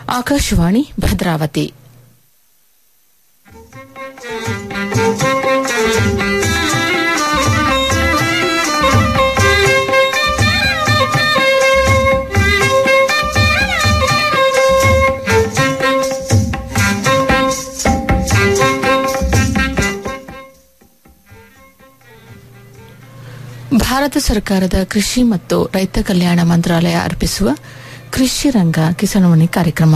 ಆಕಾಶವಾಣಿ ಭದ್ರಾವತಿ ಭಾರತ ಸರ್ಕಾರದ ಕೃಷಿ ಮತ್ತು ರೈತ ಕಲ್ಯಾಣ ಮಂತ್ರಾಲಯ ಅರ್ಪಿಸುವ ಕೃಷಿ ರಂಗ ಕಿಸಾನವಾಣಿ ಕಾರ್ಯಕ್ರಮ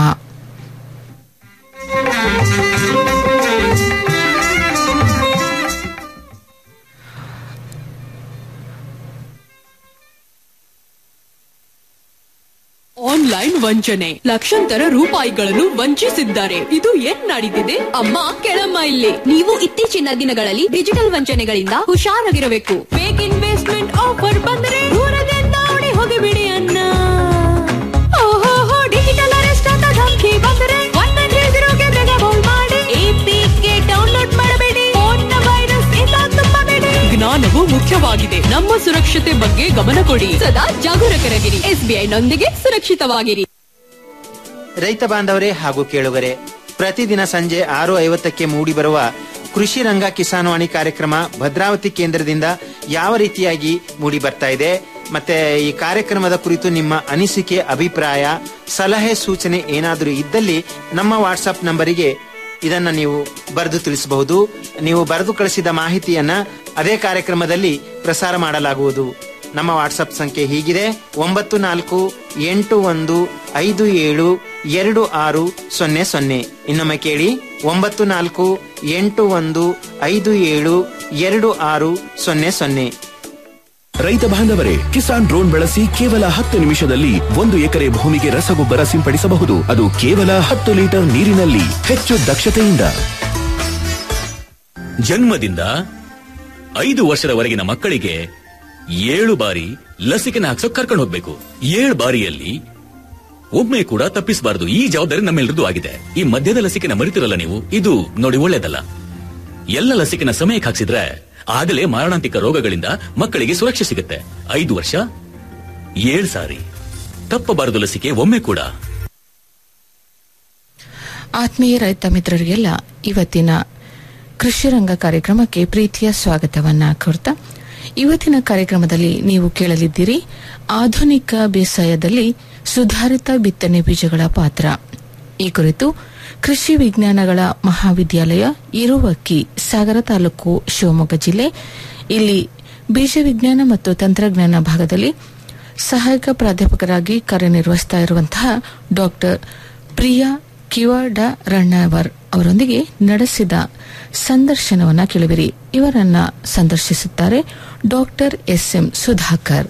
ಆನ್ಲೈನ್ ವಂಚನೆ ಲಕ್ಷಾಂತರ ರೂಪಾಯಿಗಳನ್ನು ವಂಚಿಸಿದ್ದಾರೆ ಇದು ಏನ್ ನಡೀತಿದೆ ಅಮ್ಮ ಕೆಳಮ್ಮ ಇಲ್ಲಿ ನೀವು ಇತ್ತೀಚಿನ ದಿನಗಳಲ್ಲಿ ಡಿಜಿಟಲ್ ವಂಚನೆಗಳಿಂದ ಹುಷಾರಾಗಿರಬೇಕು ಫೇಕ್ ಇನ್ವೆಸ್ಟ್ಮೆಂಟ್ ಆಫರ್ ಬಂದರೆ ದೂರದಿಂದ ಓಡಿ ಹೋಗಿಬಿಡಿ ಅನ್ನ ಓಹೋ ಡಿಜಿಟಲ್ ಅರೆಸ್ಟ್ ಅಂತ ಧಮಕಿ ಬಂದರೆ ಒನ್ ನೈನ್ ತ್ರೀ ಜೀರೋಗೆ ಬೇಗ ಕಾಲ್ ಮಾಡಿ ಎಪಿಕೆ ಡೌನ್ಲೋಡ್ ಮಾಡಬೇಡಿ ಫೋನ್ನ ವೈರಸ್ ಇಂದ ತುಂಬಬೇಡಿ ಜ್ಞಾನವು ಮುಖ್ಯವಾಗಿದೆ ನಮ್ಮ ಸುರಕ್ಷತೆ ಬಗ್ಗೆ ಗಮನ ಕೊಡಿ ಸದಾ ಜಾಗರೂಕರಾಗಿರಿ ಎಸ್ಬಿಐ ನೊಂದಿಗೆ ಸುರಕ್ಷಿತವಾಗಿರಿ ರೈತ ಬಾಂಧವರೇ ಹಾಗೂ ಕೇಳುಗರೆ ಪ್ರತಿದಿನ ಸಂಜೆ ಆರು ಐವತ್ತಕ್ಕೆ ಮೂಡಿಬರುವ ಕೃಷಿ ರಂಗ ಕಿಸಾನ್ವಾಣಿ ಕಾರ್ಯಕ್ರಮ ಭದ್ರಾವತಿ ಕೇಂದ್ರದಿಂದ ಯಾವ ರೀತಿಯಾಗಿ ಮೂಡಿ ಬರ್ತಾ ಇದೆ ಮತ್ತೆ ಈ ಕಾರ್ಯಕ್ರಮದ ಕುರಿತು ನಿಮ್ಮ ಅನಿಸಿಕೆ ಅಭಿಪ್ರಾಯ ಸಲಹೆ ಸೂಚನೆ ಏನಾದರೂ ಇದ್ದಲ್ಲಿ ನಮ್ಮ ವಾಟ್ಸಪ್ ನಂಬರಿಗೆ ಇದನ್ನ ನೀವು ಬರೆದು ತಿಳಿಸಬಹುದು ನೀವು ಬರೆದು ಕಳಿಸಿದ ಮಾಹಿತಿಯನ್ನ ಅದೇ ಕಾರ್ಯಕ್ರಮದಲ್ಲಿ ಪ್ರಸಾರ ಮಾಡಲಾಗುವುದು ನಮ್ಮ ವಾಟ್ಸಪ್ ಸಂಖ್ಯೆ ಹೀಗಿದೆ ಒಂಬತ್ತು ನಾಲ್ಕು ಎಂಟು ಒಂದು ಐದು ಏಳು ಎರಡು ಆರು ಸೊನ್ನೆ ಸೊನ್ನೆ ಇನ್ನೊಮ್ಮೆ ಕೇಳಿ ಒಂಬತ್ತು ನಾಲ್ಕು ಎಂಟು ಒಂದು ಐದು ಏಳು ಎರಡು ಆರು ಸೊನ್ನೆ ಸೊನ್ನೆ ರೈತ ಬಾಂಧವರೇ ಕಿಸಾನ್ ಡ್ರೋನ್ ಬಳಸಿ ಕೇವಲ ಹತ್ತು ನಿಮಿಷದಲ್ಲಿ ಒಂದು ಎಕರೆ ಭೂಮಿಗೆ ರಸಗೊಬ್ಬರ ಸಿಂಪಡಿಸಬಹುದು ಅದು ಕೇವಲ ಹತ್ತು ಲೀಟರ್ ನೀರಿನಲ್ಲಿ ಹೆಚ್ಚು ದಕ್ಷತೆಯಿಂದ ಜನ್ಮದಿಂದ ಐದು ವರ್ಷದವರೆಗಿನ ಮಕ್ಕಳಿಗೆ ಏಳು ಬಾರಿ ಲಸಿಕೆನ ಹಾಕ್ಸೋಕ್ ಕರ್ಕೊಂಡು ಹೋಗ್ಬೇಕು ಏಳು ಬಾರಿಯಲ್ಲಿ ಒಮ್ಮೆ ಕೂಡ ತಪ್ಪಿಸಬಾರದು ಈ ಜವಾಬ್ದಾರಿ ನಮ್ಮೆಲ್ಲರದ್ದು ಆಗಿದೆ ಈ ಮಧ್ಯದ ಲಸಿಕೆನ ಮರಿತಿರಲ್ಲ ನೀವು ಇದು ನೋಡಿ ಒಳ್ಳೇದಲ್ಲ ಎಲ್ಲ ಲಸಿಕೆನ ಸಮಯಕ್ಕೆ ಹಾಕ್ಸಿದ್ರೆ ಆಗಲೇ ಮಾರಣಾಂತಿಕ ರೋಗಗಳಿಂದ ಮಕ್ಕಳಿಗೆ ಸುರಕ್ಷೆ ಸಿಗುತ್ತೆ ಐದು ವರ್ಷ ಏಳು ಸಾರಿ ತಪ್ಪಬಾರದು ಲಸಿಕೆ ಒಮ್ಮೆ ಕೂಡ ಆತ್ಮೀಯ ರೈತ ಮಿತ್ರರಿಗೆಲ್ಲ ಇವತ್ತಿನ ಕೃಷಿ ರಂಗ ಕಾರ್ಯಕ್ರಮಕ್ಕೆ ಪ್ರೀತಿಯ ಸ್ವಾಗತವನ್ನ ಕೋರ್ತಾ ಇವತ್ತಿನ ಕಾರ್ಯಕ್ರಮದಲ್ಲಿ ನೀವು ಕೇಳಲಿದ್ದೀರಿ ಆಧುನಿಕ ಬೇಸಾಯದಲ್ಲಿ ಸುಧಾರಿತ ಬಿತ್ತನೆ ಬೀಜಗಳ ಪಾತ್ರ ಈ ಕುರಿತು ಕೃಷಿ ವಿಜ್ಞಾನಗಳ ಮಹಾವಿದ್ಯಾಲಯ ಇರುವಕ್ಕಿ ಸಾಗರ ತಾಲೂಕು ಶಿವಮೊಗ್ಗ ಜಿಲ್ಲೆ ಇಲ್ಲಿ ಬೀಜ ವಿಜ್ಞಾನ ಮತ್ತು ತಂತ್ರಜ್ಞಾನ ಭಾಗದಲ್ಲಿ ಸಹಾಯಕ ಪ್ರಾಧ್ಯಾಪಕರಾಗಿ ಕಾರ್ಯನಿರ್ವಹಿಸ್ತಾ ಇರುವಂತಹ ಡಾಕ್ಟರ್ ಪ್ರಿಯಾ ಕಿವಾಡ ರಣ್ಣವರ್ ಅವರೊಂದಿಗೆ ನಡೆಸಿದ ಸಂದರ್ಶನವನ್ನ ಕೇಳುವಿರಿ ಇವರನ್ನ ಸಂದರ್ಶಿಸುತ್ತಾರೆ ಡಾಕ್ಟರ್ ಎಸ್ಎಂ ಸುಧಾಕರ್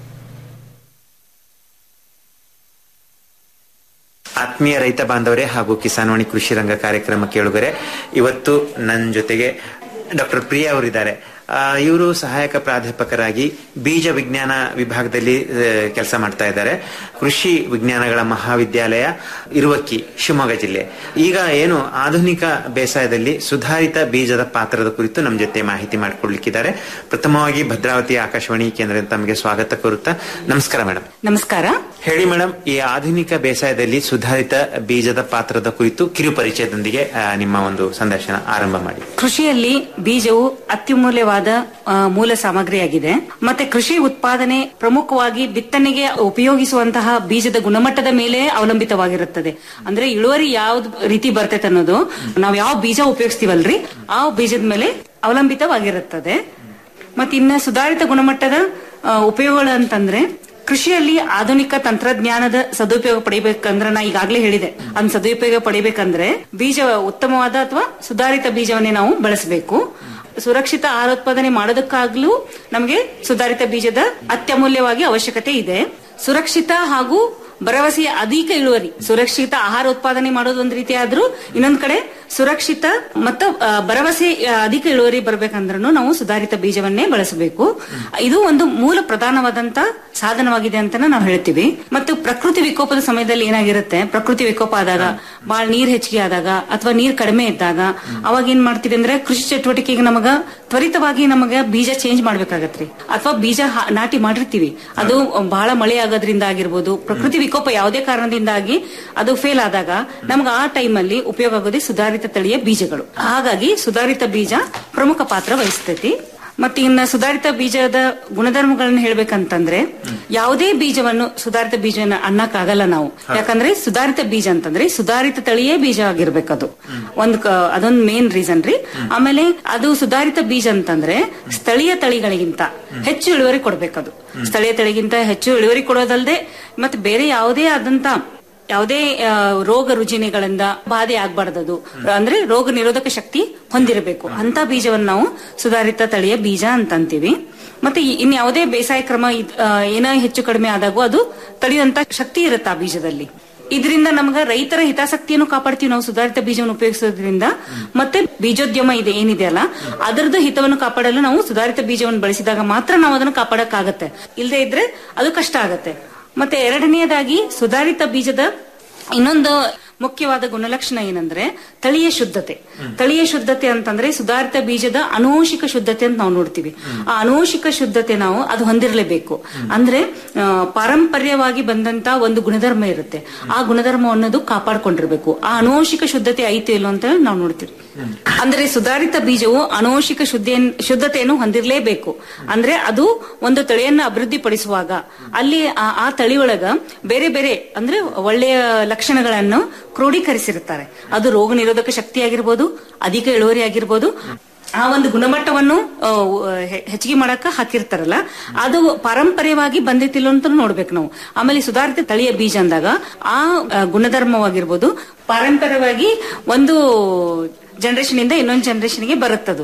ಆತ್ಮೀಯ ರೈತ ಬಾಂಧವರೇ ಹಾಗೂ ಕಿಸಾನ್ವಾಣಿ ಕೃಷಿ ರಂಗ ಕಾರ್ಯಕ್ರಮ ಕೇಳುಗರೆ ಇವತ್ತು ನನ್ನ ಜೊತೆಗೆ ಡಾಕ್ಟರ್ ಪ್ರಿಯಾ ಅವರಿದ್ದಾರೆ ಇವರು ಸಹಾಯಕ ಪ್ರಾಧ್ಯಾಪಕರಾಗಿ ಬೀಜ ವಿಜ್ಞಾನ ವಿಭಾಗದಲ್ಲಿ ಕೆಲಸ ಮಾಡ್ತಾ ಇದ್ದಾರೆ ಕೃಷಿ ವಿಜ್ಞಾನಗಳ ಮಹಾವಿದ್ಯಾಲಯ ಇರುವಕ್ಕಿ ಶಿವಮೊಗ್ಗ ಜಿಲ್ಲೆ ಈಗ ಏನು ಆಧುನಿಕ ಬೇಸಾಯದಲ್ಲಿ ಸುಧಾರಿತ ಬೀಜದ ಪಾತ್ರದ ಕುರಿತು ನಮ್ಮ ಜೊತೆ ಮಾಹಿತಿ ಮಾಡಿಕೊಡ್ಲಿಕ್ಕಿದ್ದಾರೆ ಪ್ರಥಮವಾಗಿ ಭದ್ರಾವತಿ ಆಕಾಶವಾಣಿ ಕೇಂದ್ರ ತಮಗೆ ಸ್ವಾಗತ ಕೋರುತ್ತಾ ನಮಸ್ಕಾರ ಮೇಡಮ್ ನಮಸ್ಕಾರ ಹೇಳಿ ಮೇಡಮ್ ಈ ಆಧುನಿಕ ಬೇಸಾಯದಲ್ಲಿ ಸುಧಾರಿತ ಬೀಜದ ಪಾತ್ರದ ಕುರಿತು ಕಿರು ಪರಿಚಯದೊಂದಿಗೆ ಆ, ನಿಮ್ಮ ಒಂದು ಸಂದರ್ಶನ ಆರಂಭ ಮಾಡಿ ಕೃಷಿಯಲ್ಲಿ ಬೀಜವು ಅತ್ಯಮೂಲ್ಯವಾದ ಆ, ಮೂಲ ಸಾಮಗ್ರಿಯಾಗಿದೆ ಮತ್ತೆ ಕೃಷಿ ಉತ್ಪಾದನೆ ಪ್ರಮುಖವಾಗಿ ಬಿತ್ತನೆಗೆ ಉಪಯೋಗಿಸುವಂತಹ ಬೀಜದ ಗುಣಮಟ್ಟದ ಮೇಲೆ ಅವಲಂಬಿತವಾಗಿರುತ್ತದೆ ಅಂದ್ರೆ ಇಳುವರಿ ಯಾವ್ದು ರೀತಿ ಬರ್ತೈತೆ ಅನ್ನೋದು ನಾವು ಯಾವ ಬೀಜ ಉಪಯೋಗಿಸ್ತೀವಲ್ರಿ ಆ ಬೀಜದ ಮೇಲೆ ಅವಲಂಬಿತವಾಗಿರುತ್ತದೆ ಮತ್ತೆ ಇನ್ನ ಸುಧಾರಿತ ಗುಣಮಟ್ಟದ ಆ, ಉಪಯೋಗಗಳು ಅಂತಂದ್ರೆ ಕೃಷಿಯಲ್ಲಿ ಆಧುನಿಕ ತಂತ್ರಜ್ಞಾನದ ಸದುಪಯೋಗ ಪಡಿಬೇಕಂದ್ರೆ ನಾ ಈಗಾಗಲೇ ಹೇಳಿದೆ ಅದ್ ಸದುಪಯೋಗ ಪಡಿಬೇಕಂದ್ರೆ ಬೀಜ ಉತ್ತಮವಾದ ಅಥವಾ ಸುಧಾರಿತ ಬೀಜವನ್ನೇ ನಾವು ಬಳಸಬೇಕು ಸುರಕ್ಷಿತ ಆಹಾರ ಉತ್ಪಾದನೆ ಮಾಡೋದಕ್ಕಾಗ್ಲೂ ನಮಗೆ ಸುಧಾರಿತ ಬೀಜದ ಅತ್ಯಮೂಲ್ಯವಾಗಿ ಅವಶ್ಯಕತೆ ಇದೆ ಸುರಕ್ಷಿತ ಹಾಗೂ ಭರವಸೆಯ ಅಧಿಕ ಇಳುವರಿ ಸುರಕ್ಷಿತ ಆಹಾರ ಉತ್ಪಾದನೆ ಮಾಡೋದು ಒಂದ್ ರೀತಿ ಆದ್ರೂ ಇನ್ನೊಂದ್ ಕಡೆ ಸುರಕ್ಷಿತ ಮತ್ತು ಆ, ಭರವಸೆ ಆ, ಅಧಿಕ ಇಳುವರಿ ಬರ್ಬೇಕಂದ್ರೂ ನಾವು ಸುಧಾರಿತ ಬೀಜವನ್ನೇ ಬಳಸಬೇಕು ಇದು ಒಂದು ಮೂಲ ಪ್ರಧಾನವಾದಂತ ಸಾಧನವಾಗಿದೆ ಅಂತ ನಾವು ಹೇಳ್ತೀವಿ ಮತ್ತು ಪ್ರಕೃತಿ ವಿಕೋಪದ ಸಮಯದಲ್ಲಿ ಏನಾಗಿರುತ್ತೆ ಪ್ರಕೃತಿ ವಿಕೋಪ ಆದಾಗ ಬಹಳ ನೀರ್ ಹೆಚ್ಚಿಗೆ ಆದಾಗ ಅಥವಾ ನೀರ್ ಕಡಿಮೆ ಇದ್ದಾಗ ಅವಾಗ ಏನ್ ಮಾಡ್ತೀವಿ ಅಂದ್ರೆ ಕೃಷಿ ಚಟುವಟಿಕೆಗೆ ನಮಗ ತ್ವರಿತವಾಗಿ ನಮಗ ಬೀಜ ಚೇಂಜ್ ಮಾಡ್ಬೇಕಾಗತ್ರಿ ಅಥವಾ ಬೀಜ ಹಾ- ನಾಟಿ ಮಾಡಿರ್ತೀವಿ ಅದು ಬಹಳ ಮಳೆ ಆಗೋದ್ರಿಂದ ಆಗಿರ್ಬೋದು ಪ್ರಕೃತಿ ವಿಕೋಪ ಯಾವುದೇ ಕಾರಣದಿಂದಾಗಿ ಅದು ಫೇಲ್ ಆದಾಗ ನಮ್ಗೆ ಆ ಟೈಮಲ್ಲಿ ಉಪಯೋಗ ಆಗೋದೇ ಸುಧಾರಿತ ತಳಿಯ ಬೀಜಗಳು ಹಾಗಾಗಿ ಸುಧಾರಿತ ಬೀಜ ಪ್ರಮುಖ ಪಾತ್ರ ವಹಿಸ್ತೈತಿ ಮತ್ತೆ ಇನ್ನ ಸುಧಾರಿತ ಬೀಜದ ಗುಣಧರ್ಮಗಳನ್ನ ಹೇಳ್ಬೇಕಂತಂದ್ರೆ ಯಾವುದೇ ಬೀಜವನ್ನು ಸುಧಾರಿತ ಬೀಜನ ಅನ್ನಕ್ಕಾಗಲ್ಲ ನಾವು ಯಾಕಂದ್ರೆ ಸುಧಾರಿತ ಬೀಜ ಅಂತಂದ್ರೆ ಸುಧಾರಿತ ತಳಿಯೇ ಬೀಜ ಆಗಿರ್ಬೇಕದು ಒಂದ್ ಕ- ಅದೊಂದ್ ಮೇನ್ ರೀಸನ್ ರೀ ಆಮೇಲೆ ಅದು ಸುಧಾರಿತ ಬೀಜ ಅಂತಂದ್ರೆ ಸ್ಥಳೀಯ ತಳಿಗಳಿಗಿಂತ ಹೆಚ್ಚು ಇಳುವರಿ ಕೊಡ್ಬೇಕದು ಸ್ಥಳೀಯ ತಳಿಗಿಂತ ಹೆಚ್ಚು ಇಳುವರಿ ಕೊಡೋದಲ್ಲದೆ ಮತ್ತೆ ಬೇರೆ ಯಾವುದೇ ಆದಂತ ಯಾವುದೇ ಆ, ರೋಗ ರುಜಿನಗಳಿಂದ ಬಾಧೆ ಆಗ್ಬಾರ್ದದು ಅಂದ್ರೆ ರೋಗ ನಿರೋಧಕ ಶಕ್ತಿ ಹೊಂದಿರಬೇಕು ಅಂತ ಬೀಜವನ್ನು ನಾವು ಸುಧಾರಿತ ತಳಿಯ ಬೀಜ ಅಂತ ಅಂತೀವಿ ಮತ್ತೆ ಈ- ಇನ್ ಯಾವುದೇ ಬೇಸಾಯ ಕ್ರಮ ಇದ್- ಆ, ಏನೋ ಹೆಚ್ಚು ಕಡಿಮೆ ಆದಾಗೂ ಅದು ತಡೆಯುವಂತ ಶಕ್ತಿ ಇರುತ್ತೆ ಆ ಬೀಜದಲ್ಲಿ ಇದರಿಂದ ನಮ್ಗ ರೈತರ ಹಿತಾಸಕ್ತಿಯನ್ನು ಕಾಪಾಡ್ತೀವಿ ನಾವು ಸುಧಾರಿತ ಬೀಜವನ್ನು ಉಪಯೋಗಿಸೋದ್ರಿಂದ ಮತ್ತೆ ಬೀಜೋದ್ಯಮ ಇದೆ ಏನಿದೆಯಲ್ಲ ಅದರದ್ದು ಹಿತವನ್ನು ಕಾಪಾಡಲು ನಾವು ಸುಧಾರಿತ ಬೀಜವನ್ನು ಬಳಸಿದಾಗ ಮಾತ್ರ ನಾವು ಅದನ್ನು ಕಾಪಾಡಕ್ಕಾಗತ್ತೆ ಇಲ್ಲದೆ ಇದ್ರೆ ಅದು ಕಷ್ಟ ಆಗತ್ತೆ ಮತ್ತೆ ಎರಡನೆಯದಾಗಿ ಸುಧಾರಿತ ಬೀಜದ ಇನ್ನೊಂದು ಮುಖ್ಯವಾದ ಗುಣಲಕ್ಷಣ ಏನಂದ್ರೆ ತಳಿಯ ಶುದ್ಧತೆ ತಳಿಯ ಶುದ್ಧತೆ ಅಂತಂದ್ರೆ ಸುಧಾರಿತ ಬೀಜದ ಅನುವಂಶಿಕ ಶುದ್ಧತೆ ಅಂತ ನಾವು ನೋಡ್ತೀವಿ ಆ ಅನುವಂಶಿಕ ಶುದ್ಧತೆ ನಾವು ಅದು ಹೊಂದಿರಲೇಬೇಕು ಅಂದ್ರೆ ಆ, ಪಾರಂಪರ್ಯವಾಗಿ ಬಂದಂತ ಒಂದು ಗುಣಧರ್ಮ ಇರುತ್ತೆ ಆ ಗುಣಧರ್ಮ ಅನ್ನೋದು ಕಾಪಾಡ್ಕೊಂಡಿರ್ಬೇಕು ಆ ಅನುವಂಶಿಕ ಶುದ್ಧತೆ ಐತೆ ಇಲ್ಲೋ ಅಂತ ನಾವು ನೋಡ್ತೀವಿ ಅಂದ್ರೆ ಸುಧಾರಿತ ಬೀಜವು ಅನುವಂಶಿಕ ಶುದ್ಧಿ ಶುದ್ಧತೆಯನ್ನು ಹೊಂದಿರಲೇಬೇಕು ಅಂದ್ರೆ ಅದು ಒಂದು ತಳಿಯನ್ನ ಅಭಿವೃದ್ಧಿಪಡಿಸುವಾಗ ಅಲ್ಲಿ ಆ- ಆ ತಳಿಯೊಳಗ ಬೇರೆ ಬೇರೆ ಅಂದ್ರೆ ಒಳ್ಳೆಯ ಲಕ್ಷಣಗಳನ್ನು ಕ್ರೋಢೀಕರಿಸಿರುತ್ತಾರೆ ಅದು ರೋಗ ನಿರೋಧಕ ಶಕ್ತಿ ಆಗಿರ್ಬೋದು ಅಧಿಕ ಇಳುವರಿ ಆಗಿರ್ಬೋದು ಆ ಒಂದು ಗುಣಮಟ್ಟವನ್ನು ಆ, ಹೆ- ಹೆಚ್ಚಿಗೆ ಮಾಡಕ ಹಾಕಿರ್ತಾರಲ್ಲ ಅದು ಪಾರಂಪರ್ಯವಾಗಿ ಬಂದಿತ್ತಿಲ್ಲ ಅಂತ ನೋಡ್ಬೇಕು ನಾವು ಆಮೇಲೆ ಸುಧಾರಿತ ತಳಿಯ ಬೀಜ ಅಂದಾಗ ಆ ಆ, ಗುಣಧರ್ಮವಾಗಿರ್ಬೋದು ಪಾರಂಪರ್ಯವಾಗಿ ಒಂದು ಜನರೇಷನ್ ಇಂದ ಇನ್ನೊಂದು ಜನರೇಷನ್ಗೆ ಬರುತ್ತದು